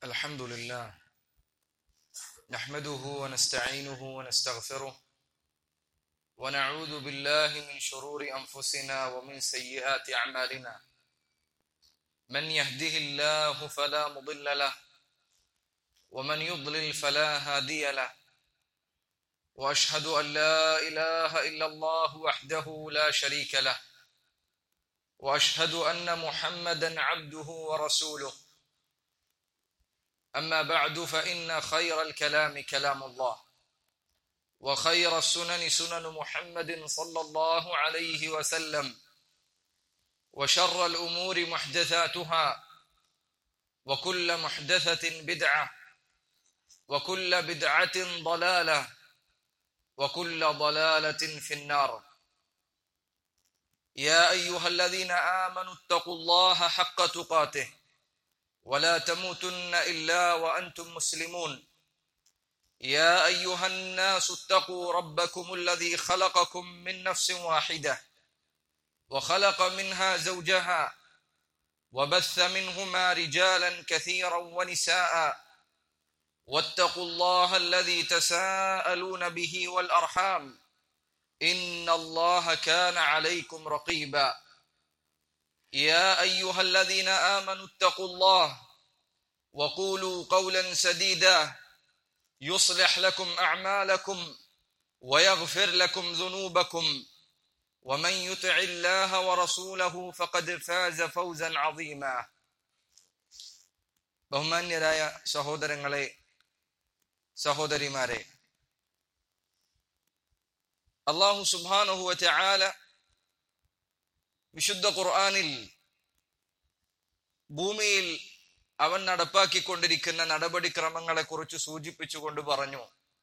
الحمد لله نحمده ونستعينه ونستغفره ونعوذ بالله من شرور انفسنا ومن سيئات اعمالنا من يهده الله فلا مضل له ومن يضلل فلا هادي له واشهد ان لا اله الا الله وحده لا شريك له واشهد ان محمدا عبده ورسوله اما بعد فان خير الكلام كلام الله وخير السنن سنن محمد صلى الله عليه وسلم وشر الامور محدثاتها وكل محدثه بدعه وكل بدعه ضلاله وكل ضلاله في النار يا ايها الذين امنوا اتقوا الله حق تقاته ولا تموتن الا وانتم مسلمون يا ايها الناس اتقوا ربكم الذي خلقكم من نفس واحده وخلق منها زوجها وبث منهما رجالا كثيرا ونساء واتقوا الله الذي تساءلون به والارحام ان الله كان عليكم رقيبا يا ايها الذين امنوا اتقوا الله وقولوا قولا سديدا يصلح لكم اعمالكم ويغفر لكم ذنوبكم ومن يطع الله ورسوله فقد فاز فوزا عظيما ബഹുമാന്യരായ സഹോദരങ്ങളെ സഹോദരിമാരെ അള്ളാഹു സുബാനഹുവ ചാല വിശുദ്ധ ഖുർആാനിൽ ഭൂമിയിൽ അവൻ നടപ്പാക്കിക്കൊണ്ടിരിക്കുന്ന നടപടിക്രമങ്ങളെ കുറിച്ച് സൂചിപ്പിച്ചുകൊണ്ട് പറഞ്ഞു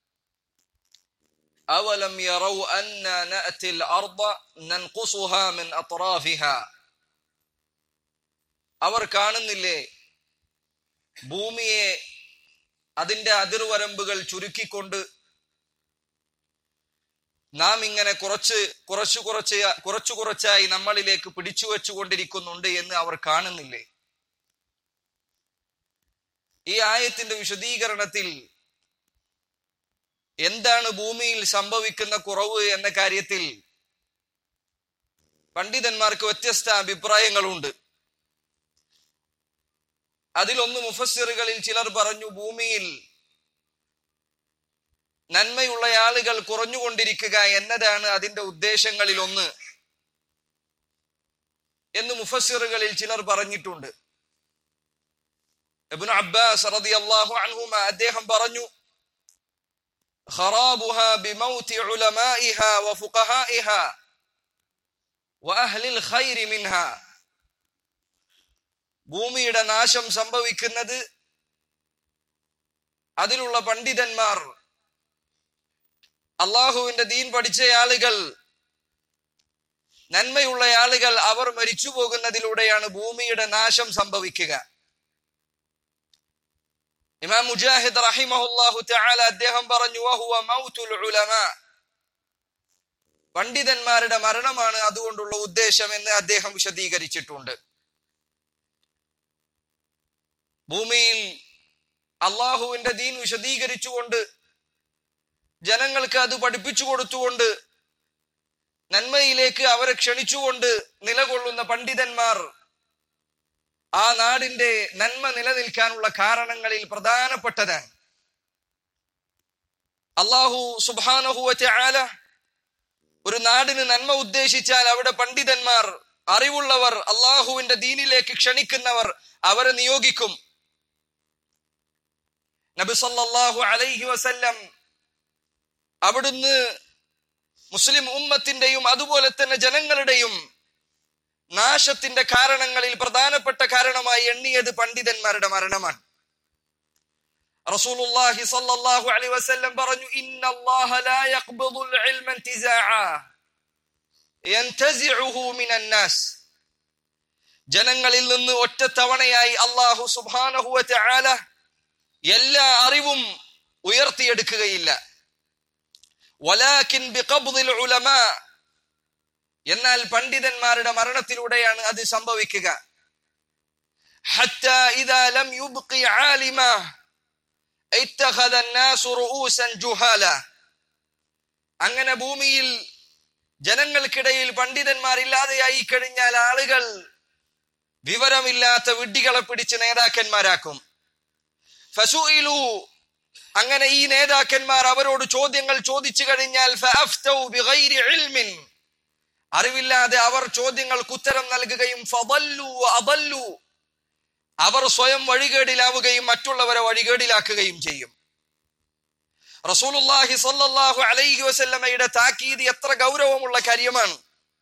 അവലം യറൗ അന്ന നഅതിൽ അർദ നൻഖുസുഹാ മിൻ അത്റാഫിഹാ അവർ കാണുന്നില്ലേ ഭൂമിയെ അതിന്റെ അതിർവരമ്പുകൾ ചുരുക്കിക്കൊണ്ട് നാം ഇങ്ങനെ കുറച്ച് കുറച്ചു കുറച്ച് കുറച്ചു കുറച്ചായി നമ്മളിലേക്ക് പിടിച്ചു വെച്ചുകൊണ്ടിരിക്കുന്നുണ്ട് എന്ന് അവർ കാണുന്നില്ലേ ഈ ആയത്തിന്റെ വിശദീകരണത്തിൽ എന്താണ് ഭൂമിയിൽ സംഭവിക്കുന്ന കുറവ് എന്ന കാര്യത്തിൽ പണ്ഡിതന്മാർക്ക് വ്യത്യസ്ത അഭിപ്രായങ്ങളുണ്ട് അതിലൊന്ന് മുഫസ്സിറുകളിൽ ചിലർ പറഞ്ഞു ഭൂമിയിൽ നന്മയുള്ള ആളുകൾ കുറഞ്ഞുകൊണ്ടിരിക്കുക എന്നതാണ് അതിന്റെ ഉദ്ദേശങ്ങളിൽ ഒന്ന് എന്ന് മുഫസ്സിറുകളിൽ ചിലർ പറഞ്ഞിട്ടുണ്ട് ഇബ്നു അബ്ബാസ് റളിയല്ലാഹു അൻഹുമ അദ്ദേഹം പറഞ്ഞു خرابها بموت علمائها وفقهائها واهل الخير منها ഭൂമിയുടെ നാശം സംഭവിക്കുന്നത് അതിലുള്ള പണ്ഡിതന്മാർ അള്ളാഹുവിന്റെ ദീൻ പഠിച്ച ആളുകൾ നന്മയുള്ള ആളുകൾ അവർ മരിച്ചു പോകുന്നതിലൂടെയാണ് ഭൂമിയുടെ നാശം സംഭവിക്കുക ഇമാം മുജാഹിദ് റഹിമഹുല്ലാഹു തആല അദ്ദേഹം പറഞ്ഞു വഹുവ മൗതുൽ ഉലമ പണ്ഡിതന്മാരുടെ മരണമാണ് അതുകൊണ്ടുള്ള ഉദ്ദേശം എന്ന് അദ്ദേഹം വിശദീകരിച്ചിട്ടുണ്ട് ഭൂമിയിൽ അള്ളാഹുവിന്റെ ദീൻ വിശദീകരിച്ചുകൊണ്ട് ജനങ്ങൾക്ക് അത് പഠിപ്പിച്ചു കൊടുത്തുകൊണ്ട് നന്മയിലേക്ക് അവരെ ക്ഷണിച്ചുകൊണ്ട് നിലകൊള്ളുന്ന പണ്ഡിതന്മാർ ആ നാടിന്റെ നന്മ നിലനിൽക്കാനുള്ള കാരണങ്ങളിൽ പ്രധാനപ്പെട്ടതാണ് അള്ളാഹു സുബാനഹുവറ്റ ആല ഒരു നാടിന് നന്മ ഉദ്ദേശിച്ചാൽ അവിടെ പണ്ഡിതന്മാർ അറിവുള്ളവർ അള്ളാഹുവിന്റെ ദീനിലേക്ക് ക്ഷണിക്കുന്നവർ അവരെ നിയോഗിക്കും നബി സല്ലല്ലാഹു അലൈഹി വസല്ലം അവിടുന്ന് മുസ്ലിം ഉമ്മത്തിന്റെയും അതുപോലെ തന്നെ ജനങ്ങളുടെയും നാശത്തിന്റെ കാരണങ്ങളിൽ പ്രധാനപ്പെട്ട കാരണമായി എണ്ണിയത് പണ്ഡിതന്മാരുടെ മരണമാണ് റസൂലുള്ളാഹി സ്വല്ലല്ലാഹു അലൈഹി വസല്ലം പറഞ്ഞു ഇന്നല്ലാഹ ലാ യഖ്ബിദുൽ ഇൽമ ഇന്തിസാഅ യൻതസിഉഹു മിനൻ നാസ് ജനങ്ങളിൽ നിന്ന് ഒറ്റ തവണയായി അല്ലാഹു സുബ്ഹാനഹു വ തആല എല്ലാ അറിവും ഉയർത്തിയെടുക്കുകയില്ല വലാകിൻ ബിഖബ്ദിൽ ഉലമാ എന്നാൽ പണ്ഡിതന്മാരുടെ മരണത്തിലൂടെയാണ് അത് സംഭവിക്കുക حتى إذا لم يبق عالما اتخذ الناس رؤوسا جهالا അങ്ങനെ ഭൂമിയിൽ ജനങ്ങൾക്കിടയിൽ പണ്ഡിതന്മാരില്ലാതെയായി കഴിഞ്ഞാൽ ആളുകൾ വിവരമില്ലാത്ത വിഡ്ഢികളെ പിടിച്ച് നേതാക്കന്മാരാക്കും ഫസുഇലു അങ്ങനെ ഈ നേതാക്കന്മാർ അവരോട് ചോദ്യങ്ങൾ ചോദിച്ചു കഴിഞ്ഞാൽ ഫഅഫ്തൗ ബിഗൈരി ഇൽമിൻ അറിവില്ലാതെ അവർ ചോദ്യങ്ങൾക്ക് ഉത്തരം നൽകുകയും ഫദല്ലു വഅദല്ലു അവർ സ്വയം വഴികേടിലാവുകയും മറ്റുള്ളവരെ വഴികേടിലാക്കുകയും ചെയ്യും റസൂലുള്ളാഹി സ്വല്ലല്ലാഹു അലൈഹി വസല്ലമയുടെ താക്കീത് എത്ര ഗൗരവമുള്ള കാര്യമാണ്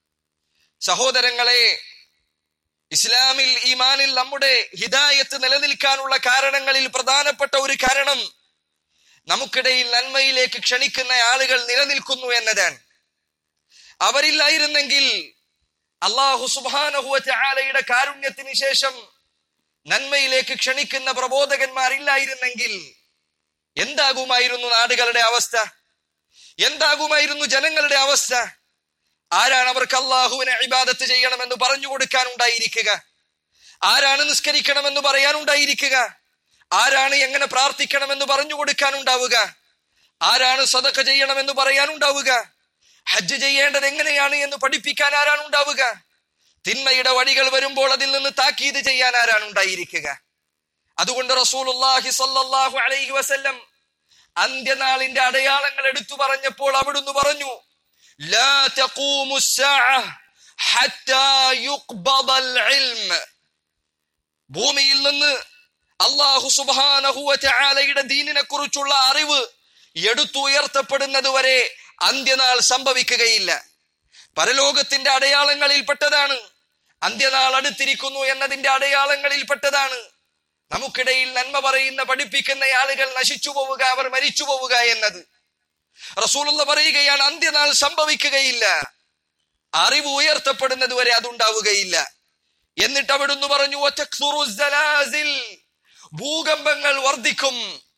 സഹോദരങ്ങളെ ഇസ്ലാമിൽ ഈമാനിൽ നമ്മുടെ ഹിദായത്ത് നിലനിൽക്കാനുള്ള കാരണങ്ങളിൽ പ്രധാനപ്പെട്ട ഒരു കാരണം നമുക്കിടയിൽ നന്മയിലേക്ക് ക്ഷണിക്കുന്ന ആളുകൾ നിലനിൽക്കുന്നു എന്നതാണ് അവരില്ലായിരുന്നെങ്കിൽ അള്ളാഹു സുബാനഹുവലയുടെ കാരുണ്യത്തിന് ശേഷം നന്മയിലേക്ക് ക്ഷണിക്കുന്ന പ്രബോധകന്മാരില്ലായിരുന്നെങ്കിൽ എന്താകുമായിരുന്നു നാടുകളുടെ അവസ്ഥ എന്താകുമായിരുന്നു ജനങ്ങളുടെ അവസ്ഥ ആരാണ് അവർക്ക് അള്ളാഹുവിനെ ഇബാദത്ത് ചെയ്യണമെന്ന് പറഞ്ഞു കൊടുക്കാനുണ്ടായിരിക്കുക ആരാണ് നിസ്കരിക്കണമെന്ന് പറയാനുണ്ടായിരിക്കുക ആരാണ് എങ്ങനെ പ്രാർത്ഥിക്കണമെന്ന് പറഞ്ഞു കൊടുക്കാനുണ്ടാവുക ആരാണ് സദക്ക ചെയ്യണമെന്ന് പറയാനുണ്ടാവുക ഹജ്ജ് ചെയ്യേണ്ടത് എങ്ങനെയാണ് എന്ന് പഠിപ്പിക്കാൻ ആരാണ് ഉണ്ടാവുക തിന്മയുടെ വഴികൾ വരുമ്പോൾ അതിൽ നിന്ന് താക്കീത് ചെയ്യാൻ ആരാണ് ഉണ്ടായിരിക്കുക അതുകൊണ്ട് റസൂലുള്ളാഹി സ്വല്ലല്ലാഹു അലൈഹി വസല്ലം അന്ത്യനാളിന്റെ അടയാളങ്ങൾ എടുത്തു പറഞ്ഞപ്പോൾ അവിടുന്ന് പറഞ്ഞു لا تقوم الساعة حتى يقبض العلم ഭൂമിയിൽ നിന്ന് അള്ളാഹു സുബാനഹുവലയുടെ ദീനിനെ കുറിച്ചുള്ള അറിവ് എടുത്തുയർത്തപ്പെടുന്നത് വരെ അന്ത്യനാൾ സംഭവിക്കുകയില്ല പരലോകത്തിന്റെ അടയാളങ്ങളിൽപ്പെട്ടതാണ് അന്ത്യനാൾ അടുത്തിരിക്കുന്നു എന്നതിന്റെ അടയാളങ്ങളിൽപ്പെട്ടതാണ് നമുക്കിടയിൽ നന്മ പറയുന്ന പഠിപ്പിക്കുന്ന ആളുകൾ നശിച്ചു പോവുക അവർ മരിച്ചു പോവുക എന്നത് റസൂലുള്ള പറയുകയാണ് അന്ത്യനാൾ സംഭവിക്കുകയില്ല അറിവ് ഉയർത്തപ്പെടുന്നത് വരെ അതുണ്ടാവുകയില്ല എന്നിട്ട് അവിടുന്ന് പറഞ്ഞു "വതക്സുറു സലാസിൽ." ഭൂകമ്പങ്ങൾ വർദ്ധിക്കും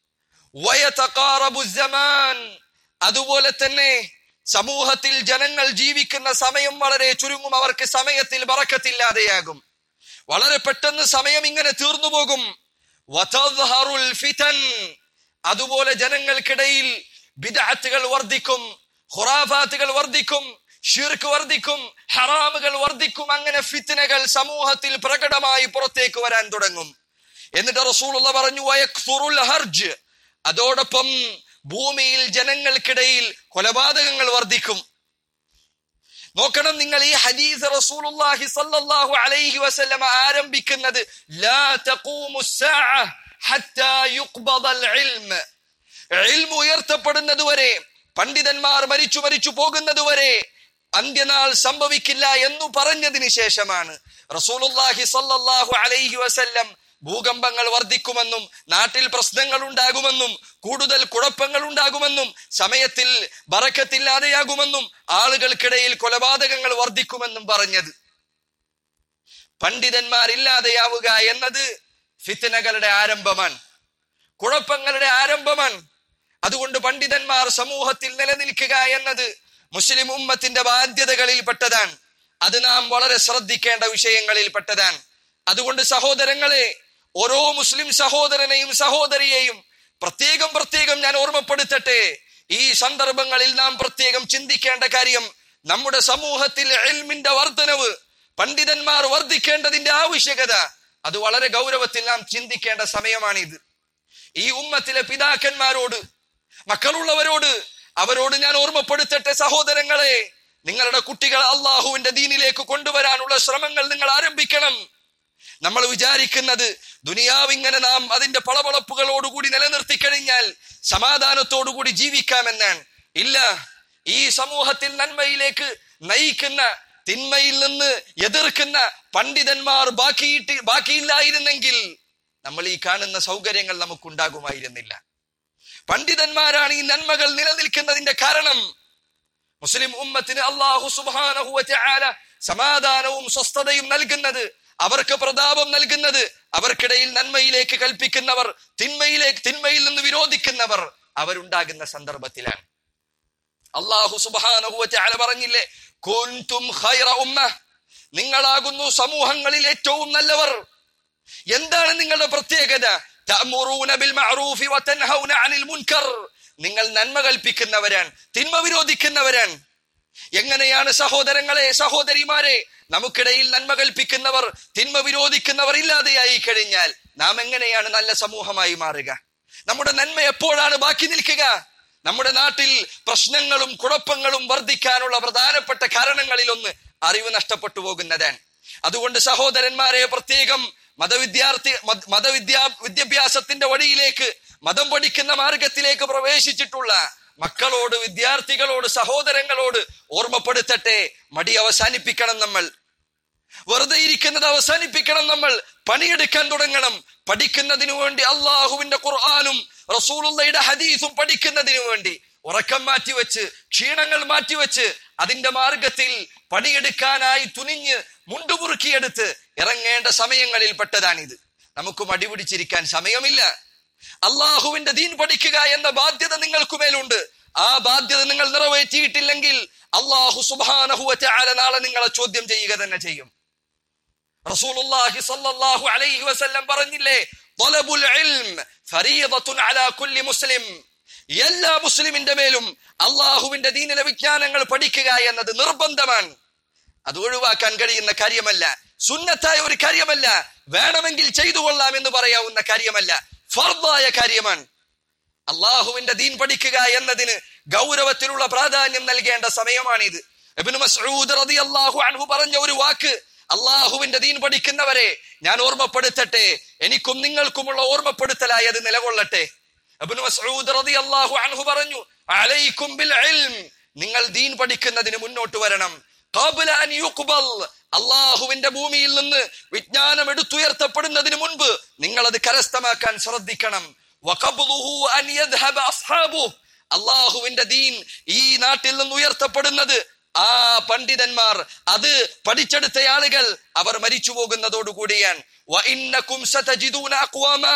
വയതഖാറബു സമാൻ. അതുപോലെ തന്നെ സമൂഹത്തിൽ ജനങ്ങൾ ജീവിക്കുന്ന സമയം വളരെ ചുരുങ്ങും അവർക്ക് സമയത്തിൽ ബറക്കത്തില്ലാതെയാകും വളരെ പെട്ടെന്ന് സമയം ഇങ്ങനെ തീർന്നു പോകും വതദ്ഹറുൽ ഫിതൻ. അതുപോലെ ജനങ്ങൾക്കിടയിൽ ബിദഅത്തുകൾ വർദ്ധിക്കും ഖുറാഫാത്തുകൾ വർദ്ധിക്കും ഷിർക്ക് വർദ്ധിക്കും ഹറാമുകൾ വർദ്ധിക്കും അങ്ങനെ ഫിത്നകൾ സമൂഹത്തിൽ പ്രകടമായി പുറത്തേക്ക് വരാൻ തുടങ്ങും എന്നിട്ട് റസൂലുള്ള പറഞ്ഞു വയക്ഫുറുൽ ഹർജ് അതോടൊപ്പം ഭൂമിയിൽ ജനങ്ങൾക്കിടയിൽ കൊലപാതകങ്ങൾ വർദ്ധിക്കും നോക്കണം നിങ്ങൾ ഈ ഹദീസ് റസൂലുള്ളാഹി സ്വല്ലല്ലാഹു അലൈഹി വസല്ലമ ആരംഭിക്കുന്നത് ലാ തഖൂമു സ്സാഅ ഹത്താ യുഖ്ബദൽ ഇൽമ ഇൽമ ഉയർത്തപ്പെടുന്നത് വരെ പണ്ഡിതന്മാർ മരിച്ചു മരിച്ചു പോകുന്നത് വരെ അന്ത്യനാൾ സംഭവിക്കില്ല എന്നു പറഞ്ഞതിന് ശേഷമാണ് റസൂലുള്ളാഹി സ്വല്ലല്ലാഹു അലൈഹി വസല്ലം ഭൂകമ്പങ്ങൾ വർദ്ധിക്കുമെന്നും നാട്ടിൽ പ്രശ്നങ്ങൾ ഉണ്ടാകുമെന്നും കൂടുതൽ കുഴപ്പങ്ങൾ ഉണ്ടാകുമെന്നും സമയത്തിൽ ബറക്കത്തില്ലാതെയാകുമെന്നും ആളുകൾക്കിടയിൽ കൊലപാതകങ്ങൾ വർദ്ധിക്കുമെന്നും പറഞ്ഞത് പണ്ഡിതന്മാരില്ലാതെയാവുക എന്നത് ഫിത്തനകളുടെ ആരംഭമാണ് കുഴപ്പങ്ങളുടെ ആരംഭമാണ് അതുകൊണ്ട് പണ്ഡിതന്മാർ സമൂഹത്തിൽ നിലനിൽക്കുക എന്നത് മുസ്ലിം ഉമ്മത്തിന്റെ ബാധ്യതകളിൽ പെട്ടതാണ് അത് നാം വളരെ ശ്രദ്ധിക്കേണ്ട വിഷയങ്ങളിൽ പെട്ടതാണ് അതുകൊണ്ട് സഹോദരങ്ങളെ ഓരോ മുസ്ലിം സഹോദരനെയും സഹോദരിയെയും പ്രത്യേകം പ്രത്യേകം ഞാൻ ഓർമ്മപ്പെടുത്തട്ടെ ഈ സന്ദർഭങ്ങളിൽ നാം പ്രത്യേകം ചിന്തിക്കേണ്ട കാര്യം നമ്മുടെ സമൂഹത്തിൽ എൽമിന്റെ വർധനവ് പണ്ഡിതന്മാർ വർദ്ധിക്കേണ്ടതിന്റെ ആവശ്യകത അത് വളരെ ഗൗരവത്തിൽ നാം ചിന്തിക്കേണ്ട സമയമാണിത് ഈ ഉമ്മത്തിലെ പിതാക്കന്മാരോട് മക്കളുള്ളവരോട് അവരോട് ഞാൻ ഓർമ്മപ്പെടുത്തട്ടെ സഹോദരങ്ങളെ നിങ്ങളുടെ കുട്ടികളെ അള്ളാഹുവിന്റെ ദീനിലേക്ക് കൊണ്ടുവരാനുള്ള ശ്രമങ്ങൾ നിങ്ങൾ ആരംഭിക്കണം നമ്മൾ വിചാരിക്കുന്നത് ദുനിയാവ് ഇങ്ങനെ നാം അതിന്റെ പളപളപ്പുകളോടുകൂടി നിലനിർത്തി കഴിഞ്ഞാൽ സമാധാനത്തോടുകൂടി ജീവിക്കാമെന്നാണ് ഇല്ല ഈ സമൂഹത്തിൽ നന്മയിലേക്ക് നയിക്കുന്ന തിന്മയിൽ നിന്ന് എതിർക്കുന്ന പണ്ഡിതന്മാർ ബാക്കിയിട്ട് ബാക്കിയില്ലായിരുന്നെങ്കിൽ നമ്മൾ ഈ കാണുന്ന സൗകര്യങ്ങൾ നമുക്കുണ്ടാകുമായിരുന്നില്ല പണ്ഡിതന്മാരാണ് ഈ നന്മകൾ നിലനിൽക്കുന്നതിന്റെ കാരണം മുസ്ലിം ഉമ്മത്തിന് അള്ളാഹു സുബാനഹു ആല സമാധാനവും സ്വസ്ഥതയും നൽകുന്നത് അവർക്ക് പ്രതാപം നൽകുന്നത് അവർക്കിടയിൽ നന്മയിലേക്ക് കൽപ്പിക്കുന്നവർ തിന്മയിലേക്ക് തിന്മയിൽ നിന്ന് വിരോധിക്കുന്നവർ അവരുണ്ടാകുന്ന സന്ദർഭത്തിലാണ് അള്ളാഹു സുബാനഹു ആല പറഞ്ഞില്ലേ കുൻതും ഖൈറ ഉമ്മ നിങ്ങളാകുന്നു സമൂഹങ്ങളിൽ ഏറ്റവും നല്ലവർ എന്താണ് നിങ്ങളുടെ പ്രത്യേകത തഅമുറൂന ബിൽ മഅറൂഫി വതൻഹൗന അനിൽ മുൻകർ നിങ്ങൾ നന്മ കൽപ്പിക്കുന്നവരാണ് തിന്മ വിരോധിക്കുന്നവരാണ് എങ്ങനെയാണ് സഹോദരങ്ങളെ സഹോദരിമാരെ നമുക്കിടയിൽ നന്മ കൽപ്പിക്കുന്നവർ തിന്മ വിരോധിക്കുന്നവർ ഇല്ലാതെയായി കഴിഞ്ഞാൽ നാം എങ്ങനെയാണ് നല്ല സമൂഹമായി മാറുക നമ്മുടെ നന്മ എപ്പോഴാണ് ബാക്കി നിൽക്കുക നമ്മുടെ നാട്ടിൽ പ്രശ്നങ്ങളും കുഴപ്പങ്ങളും വർദ്ധിക്കാനുള്ള പ്രധാനപ്പെട്ട കാരണങ്ങളിൽ ഒന്ന് അറിവ് നഷ്ടപ്പെട്ടു പോകുന്നതാണ് അതുകൊണ്ട് സഹോദരന്മാരെ പ്രത്യേകം മതവിദ്യാർത്ഥി മത- മതവിദ്യാ വിദ്യാഭ്യാസത്തിന്റെ വഴിയിലേക്ക് മതം പഠിക്കുന്ന മാർഗത്തിലേക്ക് പ്രവേശിച്ചിട്ടുള്ള മക്കളോട് വിദ്യാർത്ഥികളോട് സഹോദരങ്ങളോട് ഓർമ്മപ്പെടുത്തട്ടെ മടി അവസാനിപ്പിക്കണം നമ്മൾ വെറുതെ ഇരിക്കുന്നത് അവസാനിപ്പിക്കണം നമ്മൾ പണിയെടുക്കാൻ തുടങ്ങണം പഠിക്കുന്നതിനു വേണ്ടി അള്ളാഹുവിന്റെ ഖുർആാനും റസൂലുള്ളയുടെ ഹദീസും പഠിക്കുന്നതിനു വേണ്ടി ഉറക്കം മാറ്റിവെച്ച് ക്ഷീണങ്ങൾ മാറ്റിവെച്ച് അതിന്റെ മാർഗത്തിൽ പണിയെടുക്കാനായി തുനിഞ്ഞ് മുണ്ടുമുറുക്കിയെടുത്ത് ഇറങ്ങേണ്ട സമയങ്ങളിൽ പെട്ടതാണിത് നമുക്ക് മടി പിടിച്ചിരിക്കാൻ സമയമില്ല അള്ളാഹുവിന്റെ ദീൻ പഠിക്കുക എന്ന ബാധ്യത നിങ്ങൾക്ക് മേലുണ്ട് ആ ബാധ്യത നിങ്ങൾ നിറവേറ്റിയിട്ടില്ലെങ്കിൽ അള്ളാഹു സുബാനഹുവറ്റ നാളെ നിങ്ങളെ ചോദ്യം ചെയ്യുക തന്നെ ചെയ്യും റസൂലുള്ളാഹി സ്വല്ലല്ലാഹു അലൈഹി വസല്ലം പറഞ്ഞില്ലേ ത്വലബുൽ ഇൽം ഫരീദത്തുൻ അലാ കുല്ലി മുസ്ലിം എല്ലാ മുസ്ലിമിന്റെ മേലും അള്ളാഹുവിന്റെ ദീനിലെ വിജ്ഞാനങ്ങൾ പഠിക്കുക എന്നത് നിർബന്ധമാണ് അത് ഒഴിവാക്കാൻ കഴിയുന്ന കാര്യമല്ല സുന്നത്തായ ഒരു കാര്യമല്ല വേണമെങ്കിൽ ചെയ്തു കൊള്ളാം എന്ന് പറയാവുന്ന കാര്യമല്ല ഫർദായ കാര്യമാണ് അള്ളാഹുവിന്റെ ദീൻ പഠിക്കുക എന്നതിന് ഗൗരവത്തിലുള്ള പ്രാധാന്യം നൽകേണ്ട സമയമാണിത് ഇബ്നു മസ്ഊദ് റളിയല്ലാഹു അൻഹു പറഞ്ഞ ഒരു വാക്ക് അള്ളാഹുവിന്റെ ദീൻ പഠിക്കുന്നവരെ ഞാൻ ഓർമ്മപ്പെടുത്തട്ടെ എനിക്കും നിങ്ങൾക്കുമുള്ള ഓർമ്മപ്പെടുത്തലായി അത് നിലകൊള്ളട്ടെ ഇബ്നു മസ്ഊദ് റളിയല്ലാഹു അൻഹു പറഞ്ഞു അലൈക്കും ബിൽ ഇൽം നിങ്ങൾ ദീൻ പഠിക്കുന്നതിന് മുന്നോട്ട് വരണം ഖബല അൻ യുഖ്ബൽ അള്ളാഹുവിന്റെ ഭൂമിയിൽ നിന്ന് വിജ്ഞാനം എടുത്തുയർത്തപ്പെടുന്നതിന് മുൻപ് നിങ്ങൾ അത് കരസ്ഥമാക്കാൻ ശ്രദ്ധിക്കണം വഖബ്ലുഹു അൻ യദ്ഹബ അസ്ഹാബുഹു അള്ളാഹുവിന്റെ ദീൻ ഈ നാട്ടിൽ നിന്ന് ഉയർത്തപ്പെടുന്നത് ആ പണ്ഡിതന്മാർ അത് പഠിച്ചെടുത്ത ആളുകൾ അവർ മരിച്ചു പോകുന്നതോടുകൂടിയാണ് وإنكم ستجدون أقواما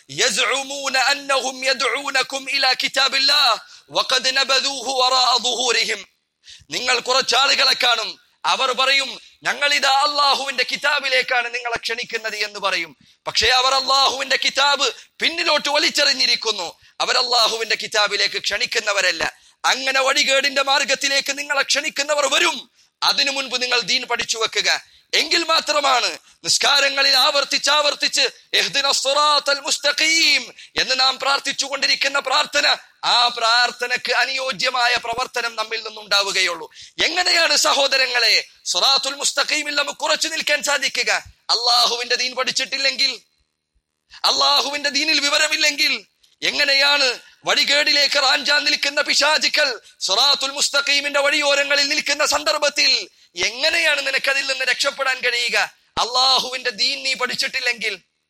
يزعمون أنهم يدعونكم إلى كتاب الله وقد نبذوه وراء ظهورهم നിങ്ങൾ കുറച്ചാളുകളെ കാണും അവർ പറയും ഞങ്ങൾ ഇതാ അള്ളാഹുവിന്റെ കിതാബിലേക്കാണ് നിങ്ങളെ ക്ഷണിക്കുന്നത് എന്ന് പറയും പക്ഷേ അവർ അള്ളാഹുവിന്റെ കിതാബ് പിന്നിലോട്ട് വലിച്ചെറിഞ്ഞിരിക്കുന്നു അവർ അള്ളാഹുവിന്റെ കിതാബിലേക്ക് ക്ഷണിക്കുന്നവരല്ല അങ്ങനെ വഴികേടിന്റെ മാർഗത്തിലേക്ക് നിങ്ങളെ ക്ഷണിക്കുന്നവർ വരും അതിനു മുൻപ് നിങ്ങൾ ദീൻ പഠിച്ചു വെക്കുക എങ്കിൽ മാത്രമാണ് നിസ്കാരങ്ങളിൽ ആവർത്തിച്ച് ആവർത്തിച്ച് ഇഹ്ദിന സിറാത്തൽ മുസ്തഖീം എന്ന് നാം പ്രാർത്ഥിച്ചുകൊണ്ടിരിക്കുന്ന പ്രാർത്ഥന ആ പ്രാർത്ഥനക്ക് അനുയോജ്യമായ പ്രവർത്തനം നമ്മിൽ നിന്നുണ്ടാവുകയുള്ളൂ എങ്ങനെയാണ് സഹോദരങ്ങളെ സുറാത്തുൽ മുസ്തഖീമിൽ നമുക്ക് കുറച്ചു നിൽക്കാൻ സാധിക്കുക അള്ളാഹുവിന്റെ ദീൻ പഠിച്ചിട്ടില്ലെങ്കിൽ അള്ളാഹുവിന്റെ ദീനിൽ വിവരമില്ലെങ്കിൽ എങ്ങനെയാണ് വഴികേടിലേക്ക് റാഞ്ചാൻ നിൽക്കുന്ന പിശാചിക്കൽ സൊറാത്തുൽ മുസ്തഖീമിന്റെ വഴിയോരങ്ങളിൽ നിൽക്കുന്ന സന്ദർഭത്തിൽ എങ്ങനെയാണ് നിനക്ക് അതിൽ നിന്ന് രക്ഷപ്പെടാൻ കഴിയുക അള്ളാഹുവിന്റെ ദീൻ നീ പഠിച്ചിട്ടില്ലെങ്കിൽ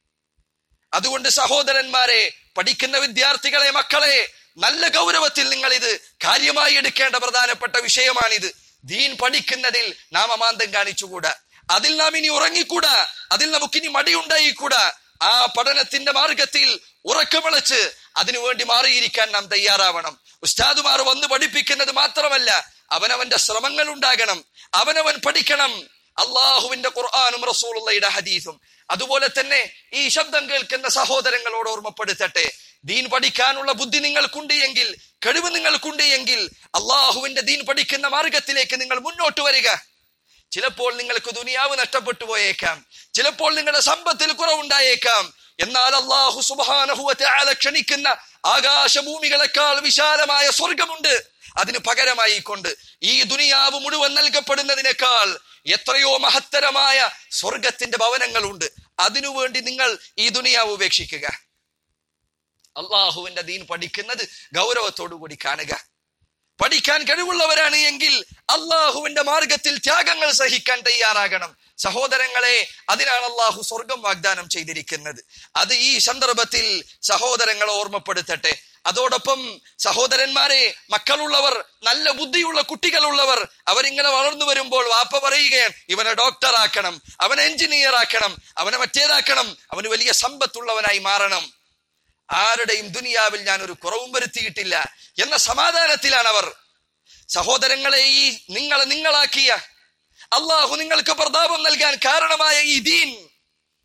അതുകൊണ്ട് സഹോദരന്മാരെ പഠിക്കുന്ന വിദ്യാർത്ഥികളെ മക്കളെ നല്ല ഗൗരവത്തിൽ നിങ്ങൾ ഇത് കാര്യമായി എടുക്കേണ്ട പ്രധാനപ്പെട്ട വിഷയമാണിത് ദീൻ പഠിക്കുന്നതിൽ നാം അമാന്തം കാണിച്ചുകൂടാ അതിൽ നാം ഇനി ഉറങ്ങിക്കൂടാ അതിൽ നമുക്കിനി മടിയുണ്ടായിക്കൂടാ ആ പഠനത്തിന്റെ മാർഗത്തിൽ ഉറക്കമിളച്ച് അതിനുവേണ്ടി മാറിയിരിക്കാൻ നാം തയ്യാറാവണം ഉസ്താദുമാർ വന്ന് പഠിപ്പിക്കുന്നത് മാത്രമല്ല അവനവന്റെ ശ്രമങ്ങൾ ഉണ്ടാകണം അവനവൻ പഠിക്കണം അള്ളാഹുവിന്റെ ഖുർആാനും റസൂലുള്ളയുടെ ഹദീസും അതുപോലെ തന്നെ ഈ ശബ്ദം കേൾക്കുന്ന സഹോദരങ്ങളോട് ഓർമ്മപ്പെടുത്തട്ടെ ദീൻ പഠിക്കാനുള്ള ബുദ്ധി നിങ്ങൾക്കുണ്ട് എങ്കിൽ കഴിവ് നിങ്ങൾക്കുണ്ട് എങ്കിൽ അള്ളാഹുവിന്റെ ദീൻ പഠിക്കുന്ന മാർഗത്തിലേക്ക് നിങ്ങൾ മുന്നോട്ട് വരിക ചിലപ്പോൾ നിങ്ങൾക്ക് ദുനിയാവ് നഷ്ടപ്പെട്ടു പോയേക്കാം ചിലപ്പോൾ നിങ്ങളുടെ സമ്പത്തിൽ കുറവുണ്ടായേക്കാം എന്നാൽ അള്ളാഹു സുബാനഹുവത്തെ ക്ഷണിക്കുന്ന ആകാശഭൂമികളെക്കാൾ വിശാലമായ സ്വർഗമുണ്ട് അതിന് പകരമായി കൊണ്ട് ഈ ദുനിയാവ് മുഴുവൻ നൽകപ്പെടുന്നതിനേക്കാൾ എത്രയോ മഹത്തരമായ സ്വർഗത്തിന്റെ ഭവനങ്ങളുണ്ട് അതിനുവേണ്ടി നിങ്ങൾ ഈ ദുനിയാവ് ഉപേക്ഷിക്കുക അള്ളാഹുവിന്റെ ദീൻ പഠിക്കുന്നത് ഗൗരവത്തോടു കൂടി കാണുക പഠിക്കാൻ കഴിവുള്ളവരാണ് എങ്കിൽ അള്ളാഹുവിന്റെ മാർഗത്തിൽ ത്യാഗങ്ങൾ സഹിക്കാൻ തയ്യാറാകണം സഹോദരങ്ങളെ അതിനാണ് അള്ളാഹു സ്വർഗം വാഗ്ദാനം ചെയ്തിരിക്കുന്നത് അത് ഈ സന്ദർഭത്തിൽ സഹോദരങ്ങളെ ഓർമ്മപ്പെടുത്തട്ടെ അതോടൊപ്പം സഹോദരന്മാരെ മക്കളുള്ളവർ നല്ല ബുദ്ധിയുള്ള കുട്ടികളുള്ളവർ അവരിങ്ങനെ വളർന്നു വരുമ്പോൾ വാപ്പ പറയുകയാണ് ഇവനെ ഡോക്ടറാക്കണം അവനെ എഞ്ചിനീയർ ആക്കണം അവനെ മറ്റേതാക്കണം അവന് വലിയ സമ്പത്തുള്ളവനായി മാറണം ആരുടെയും ദുനിയാവിൽ ഞാൻ ഒരു കുറവും വരുത്തിയിട്ടില്ല എന്ന സമാധാനത്തിലാണ് അവർ സഹോദരങ്ങളെ ഈ നിങ്ങളെ നിങ്ങളാക്കിയ അള്ളാഹു നിങ്ങൾക്ക് പ്രതാപം നൽകാൻ കാരണമായ ഈ ദീൻ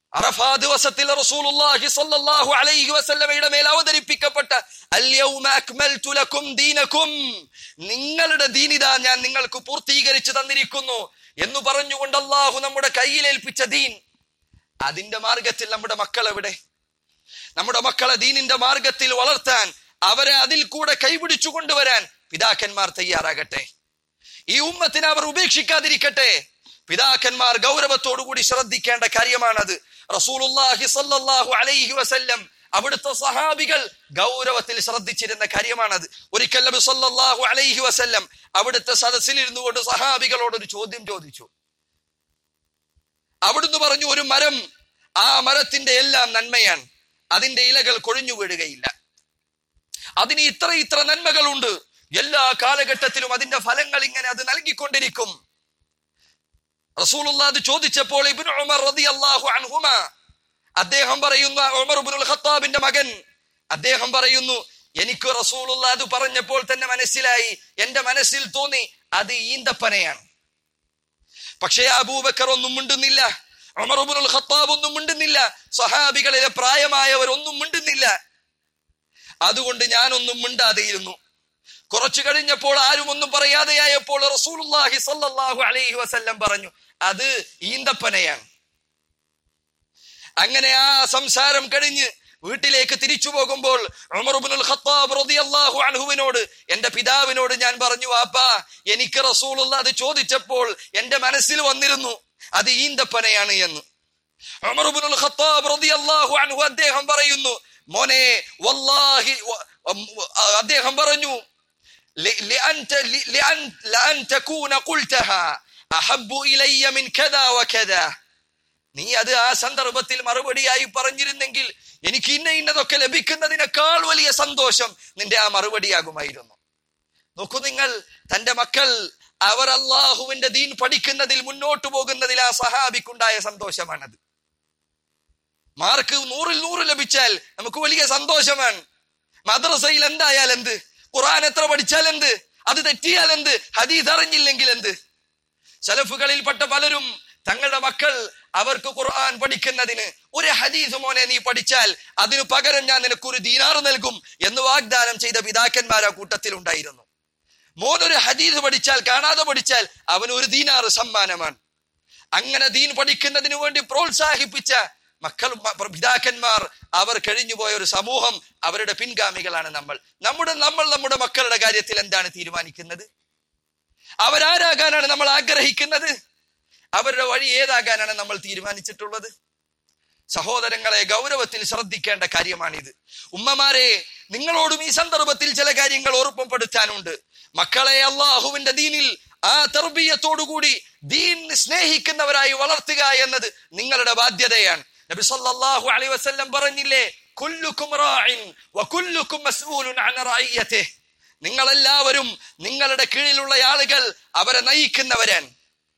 അറഫാ ദിവസത്തിൽ റസൂലുള്ളാഹി സ്വല്ലല്ലാഹു അലൈഹി വസല്ലമയുടെ മേൽ അവതരിപ്പിക്കപ്പെട്ട അൽയൗമ അക്മൽതു ലക്കും ദീനക്കും നിങ്ങളുടെ ദീനിത ഞാൻ നിങ്ങൾക്ക് പൂർത്തീകരിച്ചു തന്നിരിക്കുന്നു എന്ന് പറഞ്ഞുകൊണ്ട് അള്ളാഹു നമ്മുടെ കയ്യിലേൽപ്പിച്ച ദീൻ അതിന്റെ മാർഗത്തിൽ നമ്മുടെ മക്കൾ എവിടെ നമ്മുടെ മക്കളെ ദീനിന്റെ മാർഗത്തിൽ വളർത്താൻ അവരെ അതിൽ കൂടെ കൈപിടിച്ചു കൊണ്ടുവരാൻ പിതാക്കന്മാർ തയ്യാറാകട്ടെ ഈ ഉമ്മത്തിനെ അവർ ഉപേക്ഷിക്കാതിരിക്കട്ടെ പിതാക്കന്മാർ ഗൗരവത്തോടുകൂടി ശ്രദ്ധിക്കേണ്ട കാര്യമാണത് റസൂലുള്ളാഹി സ്വല്ലല്ലാഹു അലൈഹി വസല്ലം അവിടുത്തെ സഹാബികൾ ഗൗരവത്തിൽ ശ്രദ്ധിച്ചിരുന്ന കാര്യമാണത് ഒരിക്കൽ നബി സല്ലല്ലാഹു അലൈഹി വസല്ലം അവിടുത്തെ സദസ്സിൽ ഇരുന്നു കൊണ്ട് സഹാബികളോട് ഒരു ചോദ്യം ചോദിച്ചു അവിടുന്ന് പറഞ്ഞു ഒരു മരം ആ മരത്തിന്റെ എല്ലാം നന്മയാണ് അതിന്റെ ഇലകൾ കൊഴിഞ്ഞു വീഴുകയില്ല അതിന് ഇത്ര ഇത്ര നന്മകളുണ്ട് എല്ലാ കാലഘട്ടത്തിലും അതിന്റെ ഫലങ്ങൾ ഇങ്ങനെ അത് നൽകിക്കൊണ്ടിരിക്കും റസൂലുള്ള അത് ചോദിച്ചപ്പോൾ ഇബ്നു ഉമർ റളിയല്ലാഹു അൻഹുമ അദ്ദേഹം പറയുന്ന ഉമർ ഇബ്നുൽ ഖത്താബിന്റെ മകൻ അദ്ദേഹം പറയുന്നു എനിക്ക് റസൂലുള്ള അത് പറഞ്ഞപ്പോൾ തന്നെ മനസ്സിലായി എന്റെ മനസ്സിൽ തോന്നി അത് ഈന്തപ്പനയാണ് പക്ഷേ അബൂബക്കർ ഒന്നും മിണ്ടുന്നില്ല ഉമർ ഇബ്നുൽ ഖത്താബ് ഒന്നും മിണ്ടുന്നില്ല സഹാബികളിലെ പ്രായമായവർ ഒന്നും മിണ്ടുന്നില്ല അതുകൊണ്ട് ഞാനൊന്നും മിണ്ടാതെയിരുന്നു കുറച്ചു കഴിഞ്ഞപ്പോൾ ആരും ഒന്നും പറയാതെയായപ്പോൾ റസൂലുള്ളാഹി സ്വല്ലല്ലാഹു അലൈഹി വസല്ലം പറഞ്ഞു അത് ഈന്തപ്പനയാണ് അങ്ങനെ ആ സംസാരം കഴിഞ്ഞ് വീട്ടിലേക്ക് തിരിച്ചു പോകുമ്പോൾ ഉമർ ഇബ്നുൽ ഖത്താബ് റളിയല്ലാഹു അൻഹുവിനോട് എന്റെ പിതാവിനോട് ഞാൻ പറഞ്ഞു വാപ്പാ എനിക്ക് റസൂലുള്ള അത് ചോദിച്ചപ്പോൾ എന്റെ മനസ്സിൽ വന്നിരുന്നു അത് ഈന്തപ്പനയാണ് എന്ന് ഉമർ ഇബ്നുൽ ഖത്താബ് റളിയല്ലാഹു അൻഹു അദ്ദേഹം പറയുന്നു മോനെ വല്ലാഹി വ- ഉം, അദ്ദേഹം പറഞ്ഞു ل- لأن ل- لأن لأن تكون قلتها أحب إلي من كذا وكذا നീ അത് ആ സന്ദർഭത്തിൽ മറുപടിയായി പറഞ്ഞിരുന്നെങ്കിൽ എനിക്ക് ഇന്ന ഇന്നതൊക്കെ ലഭിക്കുന്നതിനേക്കാൾ വലിയ സന്തോഷം നിന്റെ ആ മറുപടിയാകുമായിരുന്നു നോക്കൂ നിങ്ങൾ തന്റെ മക്കൾ അവർ അള്ളാഹുവിന്റെ ദീൻ പഠിക്കുന്നതിൽ മുന്നോട്ട് പോകുന്നതിൽ ആ സഹാബിക്കുണ്ടായ സന്തോഷമാണത് മാർക്ക് നൂറിൽ നൂറ് ലഭിച്ചാൽ നമുക്ക് വലിയ സന്തോഷമാണ് മദ്രസയിൽ എന്തായാൽ എന്ത് ഖുർആൻ എത്ര പഠിച്ചാൽ എന്ത് അത് തെറ്റിയാൽ എന്ത് ഹദീസ് അറിഞ്ഞില്ലെങ്കിൽ എന്ത് സലഫുകളിൽപ്പെട്ട പലരും തങ്ങളുടെ മക്കൾ അവർക്ക് ഖുർആൻ പഠിക്കുന്നതിന് ഒരു ഹദീസ് മോനെ നീ പഠിച്ചാൽ അതിനു പകരം ഞാൻ നിനക്കൊരു ദീനാർ നൽകും എന്ന് വാഗ്ദാനം ചെയ്ത പിതാക്കന്മാർ ആ കൂട്ടത്തിൽ ഉണ്ടായിരുന്നു മോനൊരു ഹദീസ് പഠിച്ചാൽ കാണാതെ പഠിച്ചാൽ അവന് ഒരു ദീനാർ സമ്മാനമാണ് അങ്ങനെ ദീൻ പഠിക്കുന്നതിന് വേണ്ടി പ്രോത്സാഹിപ്പിച്ച മക്കൾ മ- പിതാക്കന്മാർ അവർ കഴിഞ്ഞുപോയ ഒരു സമൂഹം അവരുടെ പിൻഗാമികളാണ് നമ്മൾ നമ്മുടെ നമ്മൾ നമ്മുടെ മക്കളുടെ കാര്യത്തിൽ എന്താണ് തീരുമാനിക്കുന്നത് അവരാരാകാനാണ് നമ്മൾ ആഗ്രഹിക്കുന്നത് അവരുടെ വഴി ഏതാകാനാണ് നമ്മൾ തീരുമാനിച്ചിട്ടുള്ളത് സഹോദരങ്ങളെ ഗൗരവത്തിൽ ശ്രദ്ധിക്കേണ്ട കാര്യമാണിത് ഉമ്മമാരെ നിങ്ങളോടും ഈ സന്ദർഭത്തിൽ ചില കാര്യങ്ങൾ ഓർമ്മപ്പെടുത്താനുണ്ട് മക്കളെ അള്ളാഹുവിന്റെ ദീനിൽ ആ തർബീയത്തോടുകൂടി ദീൻ സ്നേഹിക്കുന്നവരായി വളർത്തുക എന്നത് നിങ്ങളുടെ ബാധ്യതയാണ് നബി സല്ലല്ലാഹു അലൈഹി വസല്ലം പറഞ്ഞില്ലേ കുല്ലുക്കും റാഇൻ വകുല്ലുക്കും മസ്ഊലുൻ അൻ റഅയ്യതിഹി നിങ്ങളെല്ലാവരും നിങ്ങളുടെ കീഴിലുള്ള ആളുകൾ അവരെ നയിക്കുന്നവരാണ്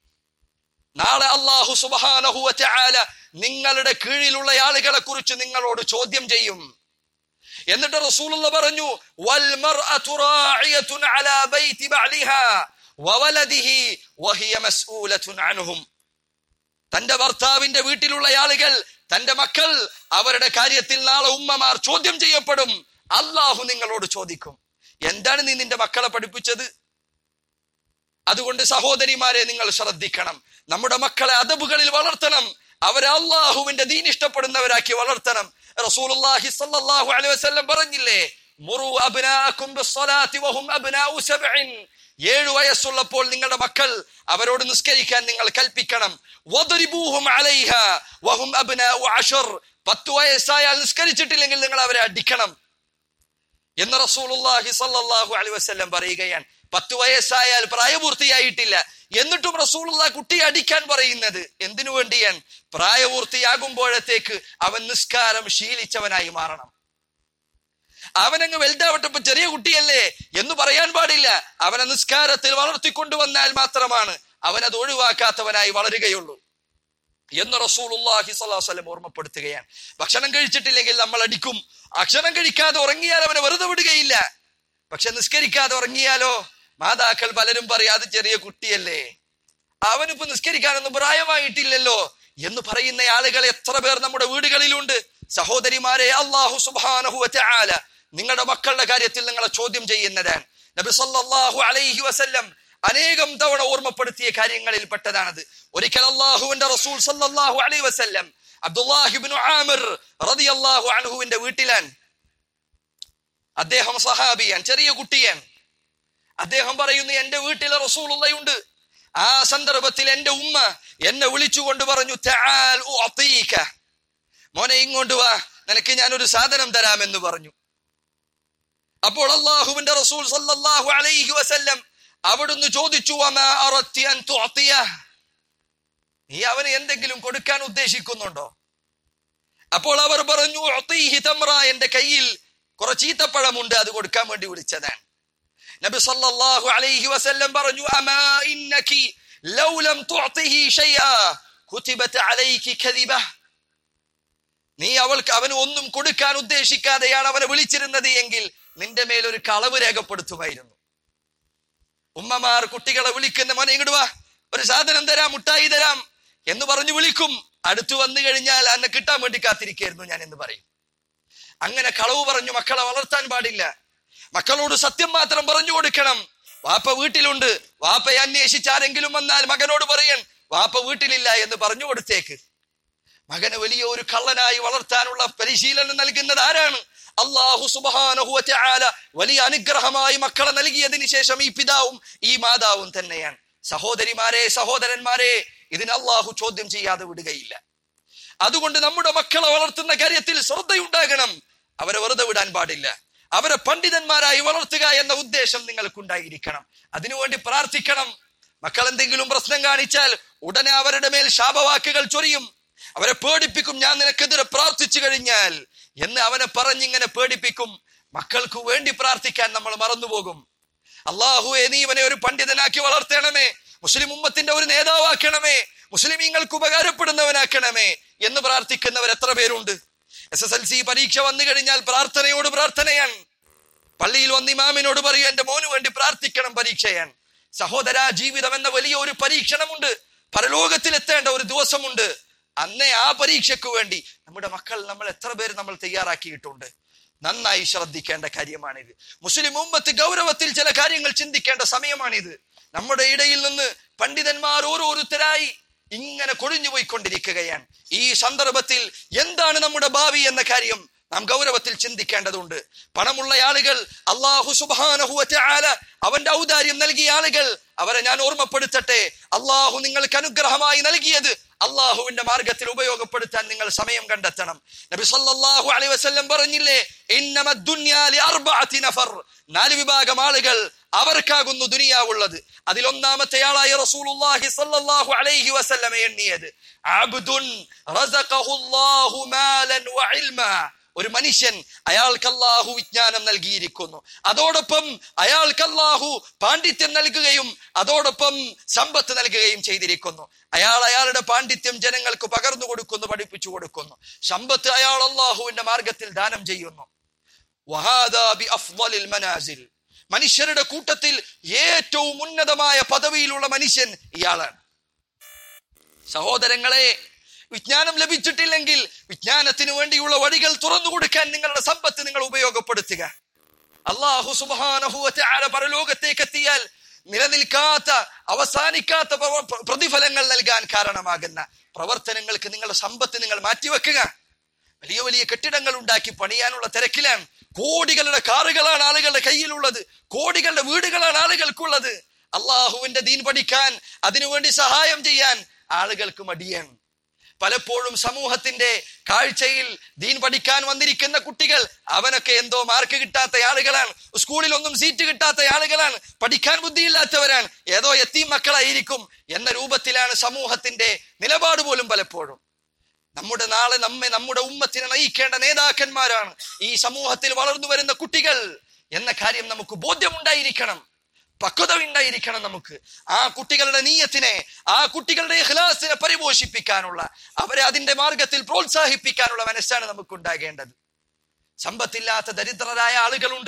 നാളെ അള്ളാഹു സുബ്ഹാനഹു വതആല നിങ്ങളുടെ കീഴിലുള്ള ആളുകളെ കുറിച്ച് നിങ്ങളോട് ചോദ്യം ചെയ്യും എന്നിട്ട് റസൂലുള്ള പറഞ്ഞു വൽ മർഅതു റാഇയത്തുൻ അലാ ബൈതി ബഅലിഹാ വവലദിഹി വഹിയ മസ്ഊലത്തുൻ അൻഹും തന്റെ ഭർത്താവിന്റെ വീട്ടിലുള്ള ആളുകൾ തന്റെ മക്കൾ അവരുടെ കാര്യത്തിൽ നാളെ ഉമ്മമാർ ചോദ്യം ചെയ്യപ്പെടും അള്ളാഹു നിങ്ങളോട് ചോദിക്കും എന്താണ് നീ നിന്റെ മക്കളെ പഠിപ്പിച്ചത് അതുകൊണ്ട് സഹോദരിമാരെ നിങ്ങൾ ശ്രദ്ധിക്കണം നമ്മുടെ മക്കളെ അതബുകളിൽ വളർത്തണം അവരെ അള്ളാഹുവിന്റെ ദീൻ ഇഷ്ടപ്പെടുന്നവരാക്കി വളർത്തണം റസൂലുള്ളാഹി സ്വല്ലല്ലാഹു അലൈഹി വസല്ലം പറഞ്ഞില്ലേ മുറു അബ്നാഅക്കും ബിസ്സലാത്തി വഹും അബ്നാഉ സബ്ഇൻ ഏഴു വയസ്സുള്ളപ്പോൾ നിങ്ങളുടെ മക്കൾ അവരോട് നിസ്കരിക്കാൻ നിങ്ങൾ കൽപ്പിക്കണം വദ്രിബൂഹും അലൈഹ വഹും അബ്നാഉ അശർ പത്ത് വയസ്സായാൽ നിസ്കരിച്ചിട്ടില്ലെങ്കിൽ നിങ്ങൾ അവരെ അടിക്കണം എന്ന് റസൂലുള്ളാഹി സ്വല്ലല്ലാഹു അലൈഹി വസല്ലം പറയുകയാണ് പത്ത് വയസ്സായാൽ പ്രായപൂർത്തിയായിട്ടില്ല എന്നിട്ടും റസൂലുള്ള കുട്ടിയെ അടിക്കാൻ പറയുന്നത് എന്തിനു വേണ്ടിയാണ് പ്രായപൂർത്തിയാകുമ്പോഴത്തേക്ക് അവൻ നിസ്കാരം ശീലിച്ചവനായി മാറണം അവനങ്ങ് വലുതാവട്ടപ്പോ ചെറിയ കുട്ടിയല്ലേ എന്ന് പറയാൻ പാടില്ല അവനെ നിസ്കാരത്തിൽ വളർത്തിക്കൊണ്ടുവന്നാൽ മാത്രമാണ് അവൻ അത് ഒഴിവാക്കാത്തവനായി വളരുകയുള്ളൂ എന്ന് റസൂലുള്ളാഹി സ്വല്ലല്ലാഹു അലൈഹി വസല്ലം ഓർമ്മപ്പെടുത്തുകയാണ് ഭക്ഷണം കഴിച്ചിട്ടില്ലെങ്കിൽ നമ്മൾ അടിക്കും അക്ഷരം കഴിക്കാതെ ഉറങ്ങിയാൽ അവനെ വെറുതെ വിടുകയില്ല പക്ഷെ നിസ്കരിക്കാതെ ഉറങ്ങിയാലോ മാതാക്കൾ പലരും പറയും അത് ചെറിയ കുട്ടിയല്ലേ അവനിപ്പോ നിസ്കരിക്കാനൊന്നും പ്രായമായിട്ടില്ലല്ലോ എന്ന് പറയുന്ന ആളുകൾ എത്ര പേർ നമ്മുടെ വീടുകളിലുണ്ട് സഹോദരിമാരെ അള്ളാഹു സുബാനഹു ആല നിങ്ങളുടെ മക്കളുടെ കാര്യത്തിൽ നിങ്ങളെ ചോദ്യം ചെയ്യുന്നതാണ് നബി സല്ലല്ലാഹു അലൈഹി വസല്ലം അനേകം തവണ ഓർമ്മപ്പെടുത്തിയ കാര്യങ്ങളിൽ പെട്ടതാണത് ഒരിക്കൽ അള്ളാഹുവിന്റെ റസൂൽ സല്ലല്ലാഹു അലൈഹി വസല്ലം അബ്ദുല്ലാഹിബിൻ ആമിർ റളിയല്ലാഹു അൻഹുവിന്റെ വീട്ടിലാണ് അദ്ദേഹം സഹാബിയാൻ ചെറിയ കുട്ടിയാൻ അദ്ദേഹം പറയുന്നു എന്റെ വീട്ടിലെ റസൂലുള്ളയുണ്ട് ആ സന്ദർഭത്തിൽ എന്റെ ഉമ്മ എന്നെ വിളിച്ചുകൊണ്ട് പറഞ്ഞു "തആൽ ഉഅതീക." മോനെ ഇങ്ങോട്ട് വാ നിനക്ക് ഞാനൊരു സാധനം തരാമെന്ന് പറഞ്ഞു അപ്പോൾ അള്ളാഹുവിന്റെ റസൂൽ സല്ലല്ലാഹു അലൈഹി വസല്ലം അവിടുന്ന് ചോദിച്ചു "വമാ അറദ്തി അൻ തുഅതിയഹ്?" നീ അവന് എന്തെങ്കിലും കൊടുക്കാൻ ഉദ്ദേശിക്കുന്നുണ്ടോ അപ്പോൾ അവർ പറഞ്ഞു "ഉഅതീഹി തമ്ര എന്റെ കയ്യിൽ കുറച്ച് ഈത്തപ്പഴമുണ്ട് അത് കൊടുക്കാൻ വേണ്ടി വിളിച്ചതാണ് നബി സല്ലല്ലാഹു അലൈഹി വസല്ലം പറഞ്ഞു അമാ ഇന്നകി ലൗ ലം തുഅതിഹി ഷൈആ കുതിബത അലൈകി കദിബ നീ അവൾക്ക് അവന് ഒന്നും കൊടുക്കാൻ ഉദ്ദേശിക്കാതെയാണ് അവനെ വിളിച്ചിരുന്നത് എങ്കിൽ നിന്റെ മേൽ ഒരു കളവ് രേഖപ്പെടുത്തുമായിരുന്നു ഉമ്മമാർ കുട്ടികളെ വിളിക്കുന്ന മോനെ ഇങ്ങോട്ട് വാ ഒരു സാധനം തരാം മുട്ടായി തരാം എന്ന് പറഞ്ഞു വിളിക്കും അടുത്തു വന്നു കഴിഞ്ഞാൽ അന്നെ കിട്ടാൻ വേണ്ടി കാത്തിരിക്കായിരുന്നു ഞാൻ എന്ന് പറയും അങ്ങനെ കളവ് പറഞ്ഞു മക്കളെ വളർത്താൻ പാടില്ല മക്കളോട് സത്യം മാത്രം പറഞ്ഞു കൊടുക്കണം വാപ്പ വീട്ടിലുണ്ട് വാപ്പയെ അന്വേഷിച്ചാരെങ്കിലും വന്നാൽ മകനോട് പറയൻ വാപ്പ വീട്ടിലില്ല എന്ന് പറഞ്ഞു കൊടുത്തേക്ക് മകന് വലിയ ഒരു കള്ളനായി വളർത്താനുള്ള പരിശീലനം നൽകുന്നത് ആരാണ് അള്ളാഹു സുബാനഹുല വലിയ അനുഗ്രഹമായി മക്കളെ നൽകിയതിനു ശേഷം ഈ പിതാവും ഈ മാതാവും തന്നെയാണ് സഹോദരിമാരെ സഹോദരന്മാരെ ഇതിന് അള്ളാഹു ചോദ്യം ചെയ്യാതെ വിടുകയില്ല അതുകൊണ്ട് നമ്മുടെ മക്കളെ വളർത്തുന്ന കാര്യത്തിൽ ശ്രദ്ധയുണ്ടാകണം അവരെ വെറുതെ വിടാൻ പാടില്ല അവരെ പണ്ഡിതന്മാരായി വളർത്തുക എന്ന ഉദ്ദേശം നിങ്ങൾക്കുണ്ടായിരിക്കണം അതിനുവേണ്ടി പ്രാർത്ഥിക്കണം മക്കൾ എന്തെങ്കിലും പ്രശ്നം കാണിച്ചാൽ ഉടനെ അവരുടെ മേൽ ശാപവാക്കുകൾ ചൊരിയും അവരെ പേടിപ്പിക്കും ഞാൻ നിനക്കെതിരെ പ്രാർത്ഥിച്ചു കഴിഞ്ഞാൽ എന്ന് അവനെ പറഞ്ഞിങ്ങനെ പേടിപ്പിക്കും മക്കൾക്ക് വേണ്ടി പ്രാർത്ഥിക്കാൻ നമ്മൾ മറന്നുപോകും അള്ളാഹുവെ നീ ഇവനെ ഒരു പണ്ഡിതനാക്കി വളർത്തണമേ മുസ്ലിം ഉമ്മത്തിന്റെ ഒരു നേതാവാക്കണമേ മുസ്ലിമീങ്ങൾക്ക് ഉപകാരപ്പെടുന്നവനാക്കണമേ എന്ന് പ്രാർത്ഥിക്കുന്നവർ എത്ര പേരുണ്ട് എസ് എസ് എൽ സി പരീക്ഷ വന്നു കഴിഞ്ഞാൽ പ്രാർത്ഥനയോട് പ്രാർത്ഥനയാണ് പള്ളിയിൽ വന്ന് ഇമാമിനോട് പറയൂ എന്റെ മോന് വേണ്ടി പ്രാർത്ഥിക്കണം പരീക്ഷയാൻ സഹോദര ജീവിതം എന്ന വലിയ ഒരു പരീക്ഷണമുണ്ട് പരലോകത്തിൽ എത്തേണ്ട ഒരു ദിവസമുണ്ട് അന്നേ ആ പരീക്ഷയ്ക്ക് വേണ്ടി നമ്മുടെ മക്കൾ നമ്മൾ എത്ര പേര് നമ്മൾ തയ്യാറാക്കിയിട്ടുണ്ട് നന്നായി ശ്രദ്ധിക്കേണ്ട കാര്യമാണിത് മുസ്ലിം ഉമ്മത്ത് ഗൗരവത്തിൽ ചില കാര്യങ്ങൾ ചിന്തിക്കേണ്ട സമയമാണിത് നമ്മുടെ ഇടയിൽ നിന്ന് പണ്ഡിതന്മാർ ഓരോരുത്തരായി ഇങ്ങനെ കൊഴിഞ്ഞുപോയിക്കൊണ്ടിരിക്കുകയാണ് ഈ സന്ദർഭത്തിൽ എന്താണ് നമ്മുടെ ഭാവി എന്ന കാര്യം നാം ഗൗരവത്തിൽ ചിന്തിക്കേണ്ടതുണ്ട് പണമുള്ള ആളുകൾ അള്ളാഹു സുബാനഹുവറ്റ ആല അവന്റെ ഔദാര്യം നൽകിയ ആളുകൾ അവരെ ഞാൻ ഓർമ്മപ്പെടുത്തട്ടെ അള്ളാഹു നിങ്ങൾക്ക് അനുഗ്രഹമായി നൽകിയത് അള്ളാഹുവിന്റെ മാർഗത്തിൽ ഉപയോഗപ്പെടുത്താൻ നിങ്ങൾ സമയം കണ്ടെത്തണം നബി സല്ലല്ലാഹു അലൈഹി വസല്ലം പറഞ്ഞില്ലേ ഇന്നമ ദുനിയാ ലി അർബഅതി നഫർ നാല് വിഭാഗം ആളുകൾ അവർക്കാകുന്നു ദുനിയാവുള്ളത് അതിലൊന്നാമത്തെ ആളായ റസൂലുള്ളാഹി സല്ലല്ലാഹു അലൈഹി വസല്ലം എണ്ണിയത് അബ്ദുൻ റസഖഹുല്ലാഹു മാലൻ വഇൽമാ ഒരു മനുഷ്യൻ അയാൾക്ക് അല്ലാഹു വിജ്ഞാനം നൽകിയിരിക്കുന്നു അതോടൊപ്പം അയാൾക്ക് അല്ലാഹു പാണ്ഡിത്യം നൽകുകയും അതോടൊപ്പം സമ്പത്ത് നൽകുകയും ചെയ്തിരിക്കുന്നു അയാൾ അയാളുടെ പാണ്ഡിത്യം ജനങ്ങൾക്ക് പകർന്നു കൊടുക്കുന്നു പഠിപ്പിച്ചു കൊടുക്കുന്നു സമ്പത്ത് അയാൾ അള്ളാഹുവിന്റെ മാർഗത്തിൽ ദാനം ചെയ്യുന്നു വഹാദാ ബി അഫ്ളലിൽ മനാസിൽ മനുഷ്യരുടെ കൂട്ടത്തിൽ ഏറ്റവും ഉന്നതമായ പദവിയിലുള്ള മനുഷ്യൻ ഇയാളാണ് സഹോദരങ്ങളെ വിജ്ഞാനം ലഭിച്ചിട്ടില്ലെങ്കിൽ വിജ്ഞാനത്തിന് വേണ്ടിയുള്ള വഴികൾ തുറന്നു കൊടുക്കാൻ നിങ്ങളുടെ സമ്പത്ത് നിങ്ങൾ ഉപയോഗപ്പെടുത്തുക അള്ളാഹു സുബാനഹുല പരലോകത്തേക്ക് എത്തിയാൽ നിലനിൽക്കാത്ത അവസാനിക്കാത്ത പ്രവ- പ്രതിഫലങ്ങൾ നൽകാൻ കാരണമാകുന്ന പ്രവർത്തനങ്ങൾക്ക് നിങ്ങളുടെ സമ്പത്ത് നിങ്ങൾ മാറ്റിവെക്കുക വലിയ വലിയ കെട്ടിടങ്ങൾ ഉണ്ടാക്കി പണിയാനുള്ള തിരക്കിലാണ് കോടികളുടെ കാറുകളാണ് ആളുകളുടെ കയ്യിലുള്ളത് കോടികളുടെ വീടുകളാണ് ആളുകൾക്കുള്ളത് അള്ളാഹുവിന്റെ ദീൻ പഠിക്കാൻ അതിനുവേണ്ടി സഹായം ചെയ്യാൻ ആളുകൾക്ക് മടിയാണ് പലപ്പോഴും സമൂഹത്തിന്റെ കാഴ്ചയിൽ ദീൻ പഠിക്കാൻ വന്നിരിക്കുന്ന കുട്ടികൾ അവനൊക്കെ എന്തോ മാർക്ക് കിട്ടാത്ത ആളുകളാണ് സ്കൂളിൽ ഒന്നും സീറ്റ് കിട്ടാത്ത ആളുകളാണ് പഠിക്കാൻ ബുദ്ധിയില്ലാത്തവരാണ് ഏതോ എത്തി മക്കളായിരിക്കും എന്ന രൂപത്തിലാണ് സമൂഹത്തിന്റെ നിലപാട് പോലും പലപ്പോഴും നമ്മുടെ നാളെ നമ്മെ നമ്മുടെ ഉമ്മത്തിനെ നയിക്കേണ്ട നേതാക്കന്മാരാണ് ഈ സമൂഹത്തിൽ വളർന്നു വരുന്ന കുട്ടികൾ എന്ന കാര്യം നമുക്ക് ബോധ്യമുണ്ടായിരിക്കണം പക്വത ഉണ്ടായിരിക്കണം നമുക്ക് ആ കുട്ടികളുടെ നീയത്തിനെ ആ കുട്ടികളുടെ ഇഖ്ലാസിനെ പരിപോഷിപ്പിക്കാനുള്ള അവരെ അതിന്റെ മാർഗത്തിൽ പ്രോത്സാഹിപ്പിക്കാനുള്ള മനസ്സാണ് നമുക്ക് ഉണ്ടാകേണ്ടത് സമ്പത്തില്ലാത്ത ദരിദ്രരായ ആളുകളുണ്ട്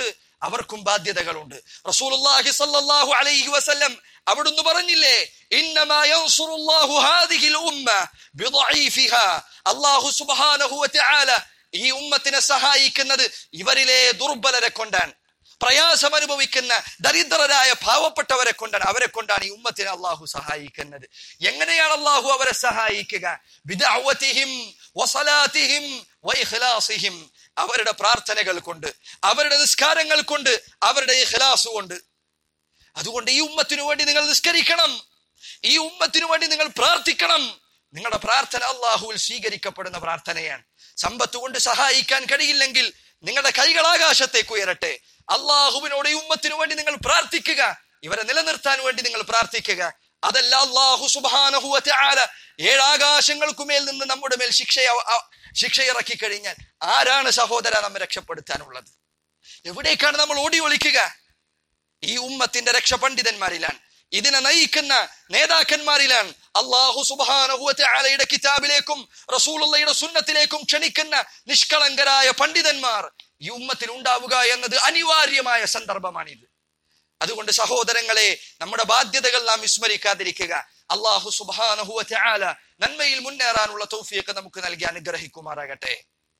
അവർക്കും ബാധ്യതകളുണ്ട് റസൂലുള്ളാഹി സ്വല്ലല്ലാഹു അലൈഹി വസല്ലം അവിടുന്ന് പറഞ്ഞില്ലേ ഇന്നമാ യൻസുറുല്ലാഹു ഹാദിഹിൽ ഉമ്മ ബിദഈഫിഹാ അല്ലാഹു സുബ്ഹാനഹു വതആല ഈ ഉമ്മത്തിനെ സഹായിക്കുന്നത് ഇവരിലെ ദുർബലരെ കൊണ്ടാണ് പ്രയാസം അനുഭവിക്കുന്ന ദരിദ്രരായ പാവപ്പെട്ടവരെ കൊണ്ടാണ് അവരെ കൊണ്ടാണ് ഈ ഉമ്മത്തിനെ അള്ളാഹു സഹായിക്കുന്നത് എങ്ങനെയാണ് അള്ളാഹു അവരെ സഹായിക്കുക ബിദഅവതിഹിം വസലാത്തിഹിം വഇഖ്ലാസിഹിം അവരുടെ പ്രാർത്ഥനകൾ കൊണ്ട് അവരുടെ നിസ്കാരങ്ങൾ കൊണ്ട് അവരുടെ ഇഖ്ലാസ് കൊണ്ട് അതുകൊണ്ട് ഈ ഉമ്മത്തിനു വേണ്ടി നിങ്ങൾ നിസ്കരിക്കണം ഈ ഉമ്മത്തിനു വേണ്ടി നിങ്ങൾ പ്രാർത്ഥിക്കണം നിങ്ങളുടെ പ്രാർത്ഥന അള്ളാഹുവിൽ സ്വീകരിക്കപ്പെടുന്ന പ്രാർത്ഥനയാണ് സമ്പത്ത് കൊണ്ട് സഹായിക്കാൻ കഴിയില്ലെങ്കിൽ നിങ്ങളുടെ കൈകൾ ആകാശത്തേക്ക് ഉയരട്ടെ അള്ളാഹുവിനോട് ഈ ഉമ്മത്തിനു വേണ്ടി നിങ്ങൾ പ്രാർത്ഥിക്കുക ഇവരെ നിലനിർത്താൻ വേണ്ടി നിങ്ങൾ പ്രാർത്ഥിക്കുക അതല്ല അള്ളാഹു സുബാനഹുവത്തെ ആല ഏഴാകാശങ്ങൾക്കുമേൽ നിന്ന് നമ്മുടെ മേൽ ശിക്ഷ ശിക്ഷ ഇറക്കി കഴിഞ്ഞാൽ ആരാണ് സഹോദര നമ്മെ രക്ഷപ്പെടുത്താനുള്ളത് എവിടേക്കാണ് നമ്മൾ ഓടി ഒളിക്കുക ഈ ഉമ്മത്തിന്റെ രക്ഷ പണ്ഡിതന്മാരിലാണ് ഇതിനെ നയിക്കുന്ന നേതാക്കന്മാരിലാണ് അള്ളാഹു സുബാനഹുവലയുടെ കിതാബിലേക്കും റസൂലുള്ളയുടെ സുന്നത്തിലേക്കും ക്ഷണിക്കുന്ന നിഷ്കളങ്കരായ പണ്ഡിതന്മാർ ഈ ഉമ്മത്തിൽ ഉണ്ടാവുക എന്നത് അനിവാര്യമായ സന്ദർഭമാണിത് അതുകൊണ്ട് സഹോദരങ്ങളെ നമ്മുടെ ബാധ്യതകൾ നാം വിസ്മരിക്കാതിരിക്കുക അള്ളാഹു സുബാനഹുവല നന്മയിൽ മുന്നേറാനുള്ള തൗഫിയൊക്കെ നമുക്ക് നൽകി അനുഗ്രഹിക്കുമാറാകട്ടെ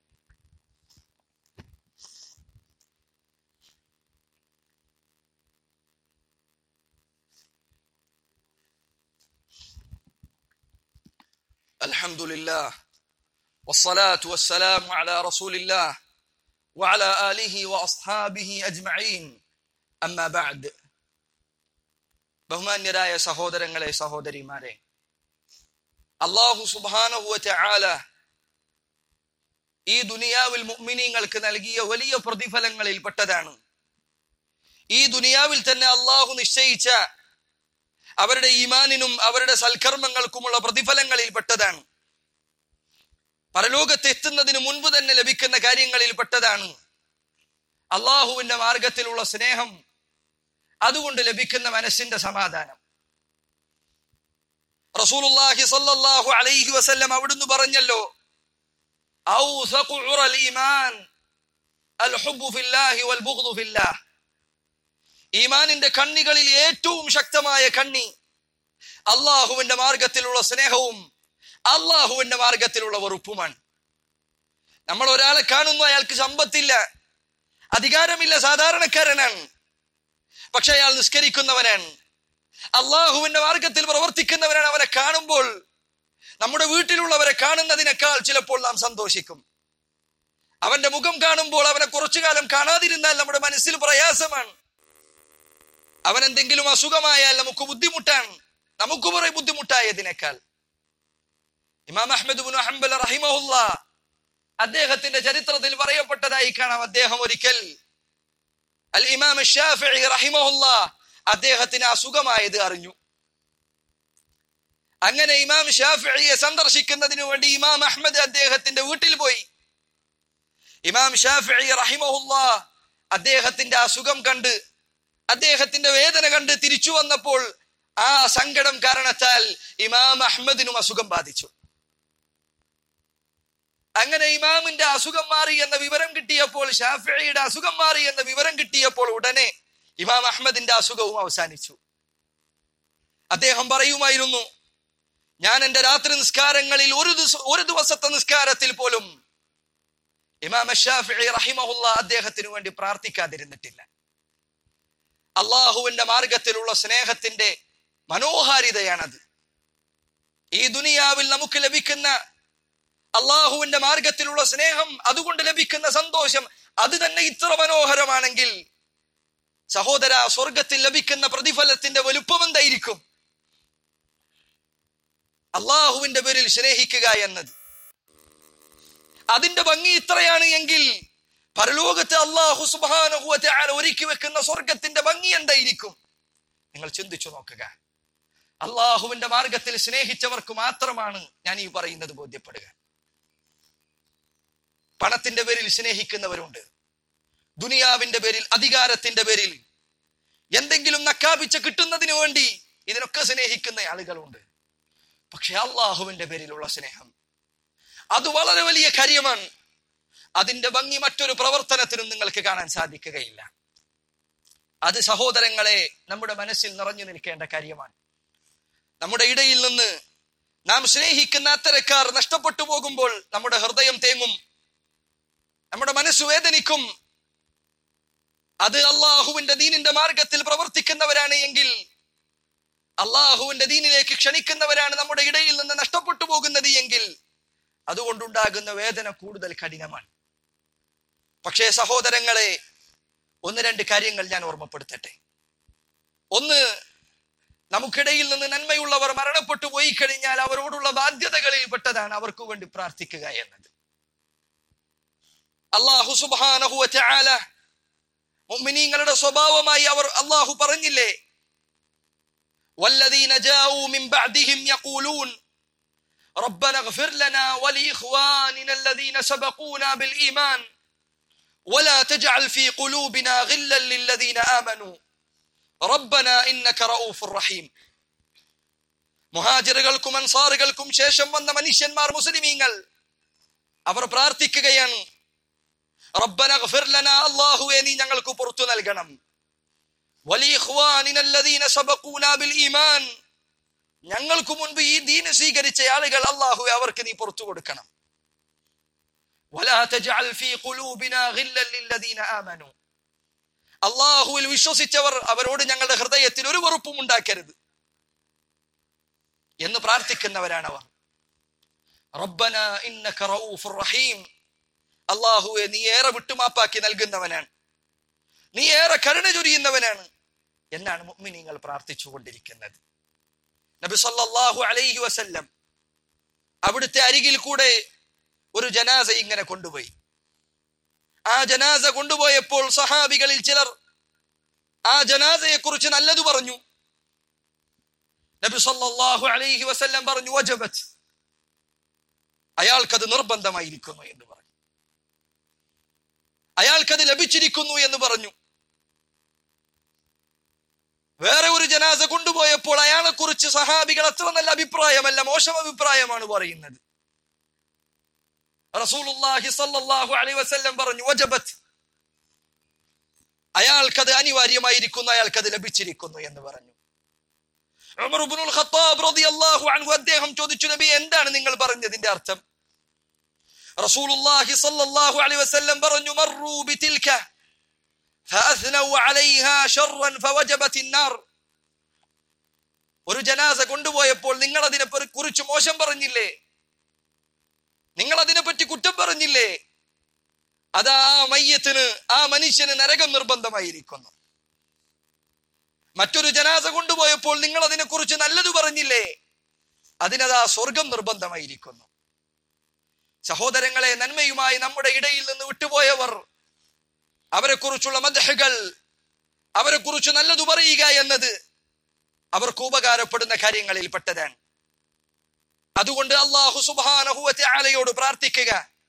الحمد لله والصلاة والسلام على رسول الله وعلى آله وأصحابه أجمعين أما بعد ബഹുമാന്യരായ സഹോദരങ്ങളെ സഹോദരിമാരെ അള്ളാഹു സുബാനഹുവറ്റ ആല ഈ ദുനിയാവിൽ മുഅ്മിനീങ്ങൾക്ക് നൽകിയ വലിയ പ്രതിഫലങ്ങളിൽ പെട്ടതാണ് ഈ ദുനിയാവിൽ തന്നെ അള്ളാഹു നിശ്ചയിച്ച അവരുടെ ഈമാനിനും അവരുടെ സൽക്കർമ്മങ്ങൾക്കുമുള്ള പ്രതിഫലങ്ങളിൽ പെട്ടതാണ് പരലോകത്ത് എത്തുന്നതിന് മുൻപ് തന്നെ ലഭിക്കുന്ന കാര്യങ്ങളിൽ പെട്ടതാണ് അള്ളാഹുവിന്റെ മാർഗത്തിലുള്ള സ്നേഹം അതുകൊണ്ട് ലഭിക്കുന്ന മനസ്സിന്റെ സമാധാനം റസൂലുള്ളാഹി സ്വല്ലല്ലാഹു അലൈഹി വസല്ലം അവിടുന്ന് പറഞ്ഞല്ലോ ഔസഖു ഉറൽ ഈമാൻ അൽ ഹുബ്ബു ഫില്ലാഹി വൽ ബുഗ്ദു ഫില്ലാഹ് ഈമാനിന്റെ കണ്ണികളിൽ ഏറ്റവും ശക്തമായ കണ്ണി അള്ളാഹുവിന്റെ മാർഗത്തിലുള്ള സ്നേഹവും അള്ളാഹുവിന്റെ മാർഗത്തിലുള്ള വെറുപ്പുമാണ് നമ്മൾ ഒരാളെ കാണുന്നു അയാൾക്ക് സമ്പത്തില്ല അധികാരമില്ല സാധാരണക്കാരനാണ് പക്ഷെ അയാൾ നിസ്കരിക്കുന്നവനാണ് അള്ളാഹുവിന്റെ മാർഗത്തിൽ പ്രവർത്തിക്കുന്നവനാണ് അവനെ കാണുമ്പോൾ നമ്മുടെ വീട്ടിലുള്ളവരെ കാണുന്നതിനേക്കാൾ ചിലപ്പോൾ നാം സന്തോഷിക്കും അവന്റെ മുഖം കാണുമ്പോൾ അവനെ കുറച്ചു കാലം കാണാതിരുന്നാൽ നമ്മുടെ മനസ്സിൽ പ്രയാസമാണ് അവൻ എന്തെങ്കിലും അസുഖമായാൽ നമുക്ക് ബുദ്ധിമുട്ടാണ് നമുക്ക് കുറെ ബുദ്ധിമുട്ടായതിനേക്കാൾ ഇമാം അഹമ്മദ് ബുൻ ഹംബൽ റഹിമഹുല്ല അദ്ദേഹത്തിന്റെ ചരിത്രത്തിൽ പറയപ്പെട്ടതായി കാണാം അദ്ദേഹം ഒരിക്കൽ അൽ ഇമാം ഷാഫി റഹിമഹുല്ല അദ്ദേഹത്തിന് അസുഖമായത് അറിഞ്ഞു അങ്ങനെ ഇമാം ഷാഫിയെ സന്ദർശിക്കുന്നതിന് വേണ്ടി ഇമാം അഹമ്മദ് അദ്ദേഹത്തിന്റെ വീട്ടിൽ പോയി ഇമാം ഷാഫി റഹിമഹുല്ല അദ്ദേഹത്തിന്റെ അസുഖം കണ്ട് അദ്ദേഹത്തിന്റെ വേദന കണ്ട് തിരിച്ചു വന്നപ്പോൾ ആ സങ്കടം കാരണത്താൽ ഇമാം അഹമ്മദിനും അസുഖം ബാധിച്ചു അങ്ങനെ ഇമാമിന്റെ അസുഖം മാറി എന്ന വിവരം കിട്ടിയപ്പോൾ ഷാഫിയുടെ അസുഖം മാറി എന്ന വിവരം കിട്ടിയപ്പോൾ ഉടനെ ഇമാം അഹമ്മദിന്റെ അസുഖവും അവസാനിച്ചു അദ്ദേഹം പറയുമായിരുന്നു ഞാൻ എന്റെ രാത്രി നിസ്കാരങ്ങളിൽ ഒരു ഒരു ദിവസത്തെ നിസ്കാരത്തിൽ പോലും ഇമാം ഷാഫി റഹിമഹുല്ല അദ്ദേഹത്തിന് വേണ്ടി പ്രാർത്ഥിക്കാതിരുന്നിട്ടില്ല അള്ളാഹുവിന്റെ മാർഗത്തിലുള്ള സ്നേഹത്തിന്റെ മനോഹാരിതയാണത് ഈ ദുനിയാവിൽ നമുക്ക് ലഭിക്കുന്ന അള്ളാഹുവിന്റെ മാർഗത്തിലുള്ള സ്നേഹം അതുകൊണ്ട് ലഭിക്കുന്ന സന്തോഷം അത് തന്നെ ഇത്ര മനോഹരമാണെങ്കിൽ സഹോദര സ്വർഗത്തിൽ ലഭിക്കുന്ന പ്രതിഫലത്തിന്റെ വലുപ്പം എന്തായിരിക്കും അള്ളാഹുവിന്റെ പേരിൽ സ്നേഹിക്കുക എന്നത് അതിന്റെ ഭംഗി ഇത്രയാണ് എങ്കിൽ പരലോകത്ത് അള്ളാഹു സുബാനുഭവത്തെ ഒരുക്കി വെക്കുന്ന സ്വർഗത്തിന്റെ ഭംഗി എന്തായിരിക്കും നിങ്ങൾ ചിന്തിച്ചു നോക്കുക അള്ളാഹുവിന്റെ മാർഗത്തിൽ സ്നേഹിച്ചവർക്ക് മാത്രമാണ് ഞാൻ ഈ പറയുന്നത് ബോധ്യപ്പെടുക പണത്തിന്റെ പേരിൽ സ്നേഹിക്കുന്നവരുണ്ട് ദുനിയാവിന്റെ പേരിൽ അധികാരത്തിന്റെ പേരിൽ എന്തെങ്കിലും നക്കാപിച്ച കിട്ടുന്നതിന് വേണ്ടി ഇതിനൊക്കെ സ്നേഹിക്കുന്ന ആളുകളുണ്ട് പക്ഷെ അള്ളാഹുവിന്റെ പേരിലുള്ള സ്നേഹം അത് വളരെ വലിയ കാര്യമാണ് അതിന്റെ ഭംഗി മറ്റൊരു പ്രവർത്തനത്തിനും നിങ്ങൾക്ക് കാണാൻ സാധിക്കുകയില്ല അത് സഹോദരങ്ങളെ നമ്മുടെ മനസ്സിൽ നിറഞ്ഞു നിൽക്കേണ്ട കാര്യമാണ് നമ്മുടെ ഇടയിൽ നിന്ന് നാം സ്നേഹിക്കുന്ന അത്തരക്കാർ നഷ്ടപ്പെട്ടു പോകുമ്പോൾ നമ്മുടെ ഹൃദയം തേങ്ങും നമ്മുടെ മനസ്സ് വേദനിക്കും അത് അള്ളാഹുവിന്റെ ദീനിന്റെ മാർഗത്തിൽ പ്രവർത്തിക്കുന്നവരാണ് എങ്കിൽ അള്ളാഹുവിന്റെ ദീനിലേക്ക് ക്ഷണിക്കുന്നവരാണ് നമ്മുടെ ഇടയിൽ നിന്ന് നഷ്ടപ്പെട്ടു പോകുന്നത് എങ്കിൽ അതുകൊണ്ടുണ്ടാകുന്ന വേദന കൂടുതൽ കഠിനമാണ് പക്ഷേ സഹോദരങ്ങളെ ഒന്ന് രണ്ട് കാര്യങ്ങൾ ഞാൻ ഓർമ്മപ്പെടുത്തട്ടെ ഒന്ന് നമുക്കിടയിൽ നിന്ന് നന്മയുള്ളവർ മരണപ്പെട്ടു പോയി കഴിഞ്ഞാൽ അവരോടുള്ള ബാധ്യതകളിൽ പെട്ടതാണ് അവർക്ക് വേണ്ടി പ്രാർത്ഥിക്കുക എന്നത് അള്ളാഹു സുബാനഹുവ ചാല മുഅ്മിനീങ്ങളുടെ സ്വഭാവമായി അവർ അള്ളാഹു പറഞ്ഞില്ലേ والذين جاءوا من بعدهم يقولون ربنا اغفر لنا ولإخواننا الذين سبقونا بالإيمان ولا تجعل في قلوبنا غلا للذين آمنوا ربنا إنك رؤوف رحيم മുഹാജിറുകൾക്കും അൻസാറുകൾക്കും ശേഷം വന്ന മനുഷ്യന്മാർ മുസ്ലിമീങ്ങൾ അവർ പ്രാർത്ഥിക്കുകയാണ് റബ്ബന ഗഫിർ ലനാ അല്ലാഹുവേ നീ ഞങ്ങൾക്ക് പുറത്തു നൽകണം വലിയഖ്വാനിന അല്ലദീന സബഖൂനാ ബിൽ ഈമാൻ ഞങ്ങൾക്ക് മുൻപ് ഈ ദീന സ്വീകരിച്ച ആളുകൾ അല്ലാഹുവേ അവർക്ക് നീ പുറത്തു കൊടുക്കണം വലാ തജഅൽ ഫീ ഖുലൂബിനാ ഗില്ലൻ ലില്ലദീന ആമനു അള്ളാഹുവിൽ വിശ്വസിച്ചവർ അവരോട് ഞങ്ങളുടെ ഹൃദയത്തിൽ ഒരു വെറുപ്പും ഉണ്ടാക്കരുത് എന്ന് പ്രാർത്ഥിക്കുന്നവരാണ് അവർ റബ്ബന ഇന്നക റഊഫുർ റഹീം അള്ളാഹുവെ നീ ഏറെ വിട്ടുമാപ്പാക്കി നൽകുന്നവനാണ് നീ ഏറെ കരുണ ചൊരിയുന്നവനാണ് എന്നാണ് മുഅ്മിനീങ്ങൾ പ്രാർത്ഥിച്ചുകൊണ്ടിരിക്കുന്നത് നബി സല്ലല്ലാഹു അലൈഹി വസല്ലം അവിടുത്തെ അരികിൽ കൂടെ ഒരു ജനാസ ഇങ്ങനെ കൊണ്ടുപോയി ആ ജനാസ കൊണ്ടുപോയപ്പോൾ സഹാബികളിൽ ചിലർ ആ ജനാസയെ കുറിച്ച് നല്ലത് പറഞ്ഞു നബി സല്ലല്ലാഹു അലൈഹി വസല്ലം പറഞ്ഞു വജബത്ത് അയാൾക്കത് നിർബന്ധമായിരിക്കുന്നു എന്ന് പറഞ്ഞു അയാൾക്കത് ലഭിച്ചിരിക്കുന്നു എന്ന് പറഞ്ഞു വേറെ ഒരു ജനാസ കൊണ്ടുപോയപ്പോൾ അയാളെ കുറിച്ച് സഹാബികൾ അത്ര നല്ല അഭിപ്രായമല്ല മോശം അഭിപ്രായമാണ് പറയുന്നത് റസൂലുള്ളാഹി സല്ലല്ലാഹു അലൈഹി വസല്ലം പറഞ്ഞു വജബത്ത് അയാൾക്കത് അനിവാര്യമായിരിക്കുന്നു അയാൾക്കത് ലഭിച്ചിരിക്കുന്നു എന്ന് പറഞ്ഞു ഉമർ ഇബ്നുൽ ഖത്താബ് റളിയല്ലാഹു അൻഹു അദ്ദേഹം ചോദിച്ചു നബി എന്താണ് നിങ്ങൾ പറഞ്ഞതിന്റെ അർത്ഥം റസൂലുള്ളാഹി സല്ലല്ലാഹു അലൈഹി വസല്ലം പറഞ്ഞു മറു ബിതിൽക فاثنوا عليها شرا فوجبت النار ഒരു ജനാസ കൊണ്ടുപോയപ്പോൾ നിങ്ങൾ അതിനെ കുറിച്ച് മോശം പറഞ്ഞില്ലേ നിങ്ങൾ അതിനെപ്പറ്റി കുറ്റം പറഞ്ഞില്ലേ അത് ആ മയ്യത്തിന് ആ മനുഷ്യന് നരകം നിർബന്ധമായിരിക്കുന്നു മറ്റൊരു ജനാസ കൊണ്ടുപോയപ്പോൾ നിങ്ങൾ അതിനെക്കുറിച്ച് നല്ലത് പറഞ്ഞില്ലേ അതിനതാ സ്വർഗം നിർബന്ധമായിരിക്കുന്നു സഹോദരങ്ങളെ നന്മയുമായി നമ്മുടെ ഇടയിൽ നിന്ന് വിട്ടുപോയവർ അവരെ കുറിച്ചുള്ള മദഹകൾ അവരെ കുറിച്ച് നല്ലത് പറയുക എന്നത് അവർക്ക് ഉപകാരപ്പെടുന്ന കാര്യങ്ങളിൽ പെട്ടതാണ് അതുകൊണ്ട് അള്ളാഹു സുബാനഹുവത്തെ ആലയോട് പ്രാർത്ഥിക്കുക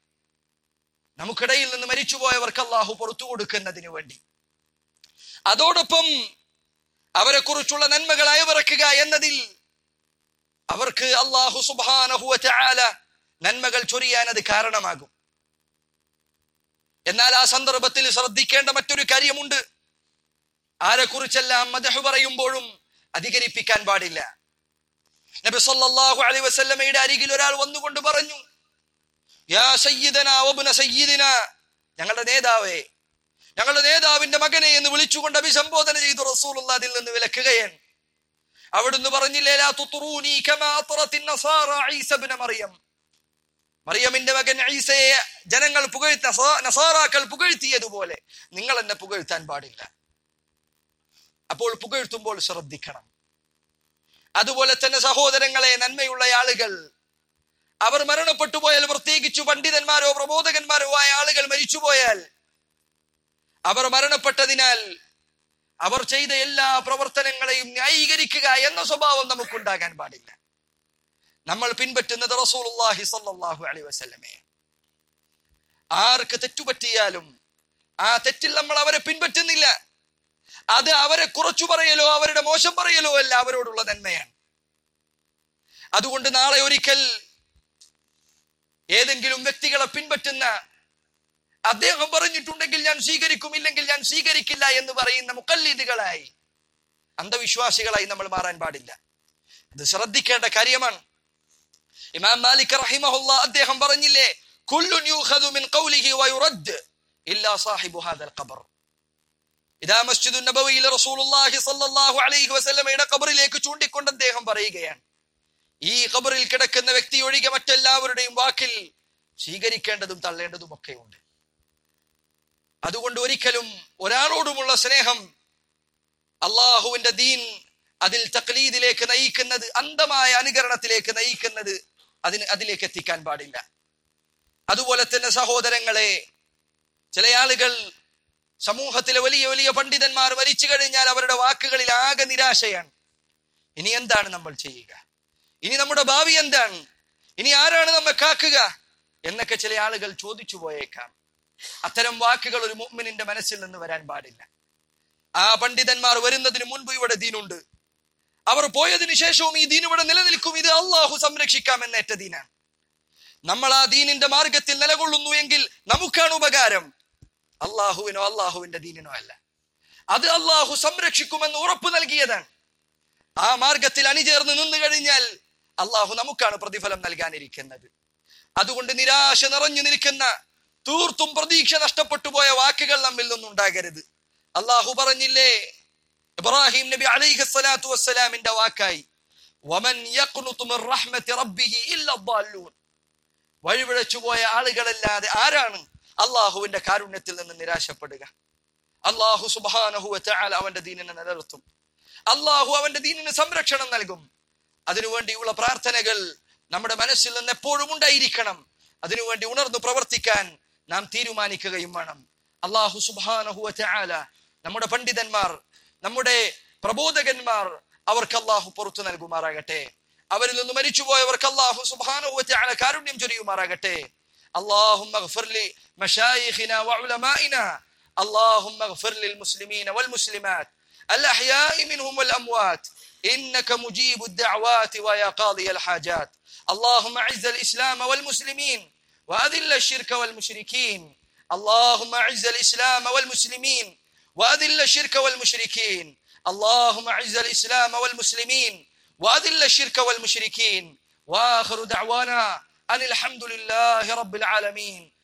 നമുക്കിടയിൽ നിന്ന് മരിച്ചുപോയവർക്ക് അള്ളാഹു പുറത്തു കൊടുക്കുന്നതിന് വേണ്ടി അതോടൊപ്പം അവരെ കുറിച്ചുള്ള നന്മകൾ അയവിറക്കുക എന്നതിൽ അവർക്ക് അള്ളാഹു സുബാനഹുവത്തെ ആല നന്മകൾ ചൊരിയാൻ അത് കാരണമാകും എന്നാൽ ആ സന്ദർഭത്തിൽ ശ്രദ്ധിക്കേണ്ട മറ്റൊരു കാര്യമുണ്ട് ആരെക്കുറിച്ചെല്ലാം മദഹു പറയുമ്പോഴും അധികരിപ്പിക്കാൻ പാടില്ല നബി സല്ലല്ലാഹു അലൈഹി വസല്ലമയുടെ അരികിൽ ഒരാൾ വന്നുകൊണ്ട് പറഞ്ഞു യാ സയ്യിദന വബ്ന സയ്യിദിന ഞങ്ങളുടെ നേതാവേ ഞങ്ങളുടെ നേതാവിന്റെ മകനെ എന്ന് വിളിച്ചുകൊണ്ട് അഭിസംബോധന ചെയ്തു റസൂലുള്ള അതിൽ നിന്ന് വിലക്കുകയാണ് അവിടുന്ന് പറഞ്ഞില്ലേ ലാ തുത്റൂനി കമാ അത്റത്തിൻ നസാറ ഈസ ഇബ്ന മറിയം മറിയമിന്റെ മകൻ ഈസയെ ജനങ്ങൾ പുകഴ്ത്ത നസാറാക്കൾ പുകഴ്ത്തിയതുപോലെ നിങ്ങൾ എന്നെ പുകഴ്ത്താൻ പാടില്ല അപ്പോൾ പുകഴ്ത്തുമ്പോൾ ശ്രദ്ധിക്കണം അതുപോലെ തന്നെ സഹോദരങ്ങളെ നന്മയുള്ള ആളുകൾ അവർ മരണപ്പെട്ടു പോയാൽ പ്രത്യേകിച്ചു പണ്ഡിതന്മാരോ പ്രബോധകന്മാരോ ആയ ആളുകൾ മരിച്ചുപോയാൽ അവർ മരണപ്പെട്ടതിനാൽ അവർ ചെയ്ത എല്ലാ പ്രവർത്തനങ്ങളെയും ന്യായീകരിക്കുക എന്ന സ്വഭാവം നമുക്കുണ്ടാകാൻ പാടില്ല നമ്മൾ പിൻപറ്റുന്നത് റസൂലുള്ളാഹി സ്വല്ലല്ലാഹു അലൈഹി വസല്ലമയെ ആർക്ക് തെറ്റുപറ്റിയാലും ആ തെറ്റിൽ നമ്മൾ അവരെ പിൻപറ്റുന്നില്ല അത് അവരെ കുറച്ചു പറയലോ അവരുടെ മോശം പറയലോ അല്ല അവരോടുള്ള നന്മയാണ് അതുകൊണ്ട് നാളെ ഒരിക്കൽ ഏതെങ്കിലും വ്യക്തികളെ പിൻപറ്റുന്ന അദ്ദേഹം പറഞ്ഞിട്ടുണ്ടെങ്കിൽ ഞാൻ സ്വീകരിക്കും ഇല്ലെങ്കിൽ ഞാൻ സ്വീകരിക്കില്ല എന്ന് പറയുന്ന മുക്കല്ലിദുകളായി അന്ധവിശ്വാസികളായി നമ്മൾ മാറാൻ പാടില്ല ഇത് ശ്രദ്ധിക്കേണ്ട കാര്യമാണ് ഇമാം മാലിക് റഹിമഹുല്ല അദ്ദേഹം പറഞ്ഞില്ലേ കുല്ലുൻ യൂഖദു മിൻ ഖൗലിഹി വയുറദ് ഇല്ലാ സാഹിബു ഹാദൽ ഖബർ ഇതാ മസ്ജിദു നബവിയിൽ റസൂലുള്ളാഹി സ്വല്ലല്ലാഹു അലൈഹി വസല്ലമയുടെ ഖബറിലേക്ക് ചൂണ്ടിക്കൊണ്ട് അദ്ദേഹം പറയുകയാണ് ഈ ഖബറിൽ കിടക്കുന്ന വ്യക്തി ഒഴികെ മറ്റെല്ലാവരുടെയും വാക്കിൽ സ്വീകരിക്കേണ്ടതും തള്ളേണ്ടതും ഒക്കെ ഉണ്ട് അതുകൊണ്ട് ഒരിക്കലും ഒരാളോടുമുള്ള സ്നേഹം അള്ളാഹുവിന്റെ ദീൻ അതിൽ തക്ലീദിലേക്ക് നയിക്കുന്നത് അന്ധമായ അനുകരണത്തിലേക്ക് നയിക്കുന്നത് അതിന് അതിലേക്ക് എത്തിക്കാൻ പാടില്ല അതുപോലെ തന്നെ സഹോദരങ്ങളെ ചില ആളുകൾ സമൂഹത്തിലെ വലിയ വലിയ പണ്ഡിതന്മാർ മരിച്ചു കഴിഞ്ഞാൽ അവരുടെ വാക്കുകളിൽ ആകെ നിരാശയാണ് ഇനി എന്താണ് നമ്മൾ ചെയ്യുക ഇനി നമ്മുടെ ഭാവി എന്താണ് ഇനി ആരാണ് നമ്മെ കാക്കുക എന്നൊക്കെ ചില ആളുകൾ ചോദിച്ചു പോയേക്കാം അത്തരം വാക്കുകൾ ഒരു മുഅ്മിനിന്റെ മനസ്സിൽ നിന്ന് വരാൻ പാടില്ല ആ പണ്ഡിതന്മാർ വരുന്നതിന് മുൻപ് ഇവിടെ ദീനുണ്ട് അവർ പോയതിനു ശേഷവും ഈ ദീൻ ഇവിടെ നിലനിൽക്കും ഇത് അള്ളാഹു സംരക്ഷിക്കാം എന്നേറ്റ ദീനാണ് നമ്മൾ ആ ദീനിന്റെ മാർഗത്തിൽ നിലകൊള്ളുന്നു എങ്കിൽ നമുക്കാണ് ഉപകാരം അള്ളാഹുവിനോ അള്ളാഹുവിന്റെ ദീനിനോ അല്ല അത് അള്ളാഹു സംരക്ഷിക്കുമെന്ന് ഉറപ്പ് നൽകിയതാണ് ആ മാർഗത്തിൽ അണിചേർന്ന് നിന്നു കഴിഞ്ഞാൽ അള്ളാഹു നമുക്കാണ് പ്രതിഫലം നൽകാനിരിക്കുന്നത് അതുകൊണ്ട് നിരാശ നിറഞ്ഞു നിൽക്കുന്ന തീർത്തും പ്രതീക്ഷ നഷ്ടപ്പെട്ടു പോയ വാക്കുകൾ നമ്മിൽ നിന്നുണ്ടാകരുത് അള്ളാഹു പറഞ്ഞില്ലേ ഇബ്രാഹിം നബി അലൈഹി സ്വലാത്തു വസ്സലാമിന്റെ വാക്കായി വമൻ യഖ്നുതു മിർ റഹ്മത്തി റബ്ബിഹി ഇല്ല ദ്ദാല്ലൂൻ വഴിവിഴച്ചു പോയ ആളുകളല്ലാതെ ആരാണ് അള്ളാഹുവിന്റെ കാരുണ്യത്തിൽ നിന്ന് നിരാശപ്പെടുക അള്ളാഹു സുബാനഹു വതആല അവന്റെ ദീനിനെ നിലനിർത്തും അള്ളാഹു അവന്റെ ദീനിന് സംരക്ഷണം നൽകും അതിനുവേണ്ടിയുള്ള പ്രാർത്ഥനകൾ നമ്മുടെ മനസ്സിൽ നിന്ന് എപ്പോഴും ഉണ്ടായിരിക്കണം അതിനുവേണ്ടി ഉണർന്നു പ്രവർത്തിക്കാൻ നാം തീരുമാനിക്കുകയും വേണം അള്ളാഹു സുബാനഹു വതആല നമ്മുടെ പണ്ഡിതന്മാർ നമ്മുടെ പ്രബോധകന്മാർ അവർക്ക് അള്ളാഹു പുറത്തു നൽകുമാറാകട്ടെ അവരിൽ നിന്ന് മരിച്ചുപോയവർക്ക് അള്ളാഹു സുബാനഹു വതആല കാരുണ്യം ചൊരിയുമാറാകട്ടെ اللهم اغفر لمشايخنا وعلمائنا اللهم اغفر للمسلمين والمسلمات الأحياء منهم والأموات إنك مجيب الدعوات ويا قاضي الحاجات اللهم أعز الإسلام والمسلمين وأذل الشرك والمشركين اللهم أعز الإسلام والمسلمين وأذل الشرك والمشركين اللهم أعز الإسلام والمسلمين وأذل الشرك والمشركين وآخر دعوانا أن الحمد لله رب العالمين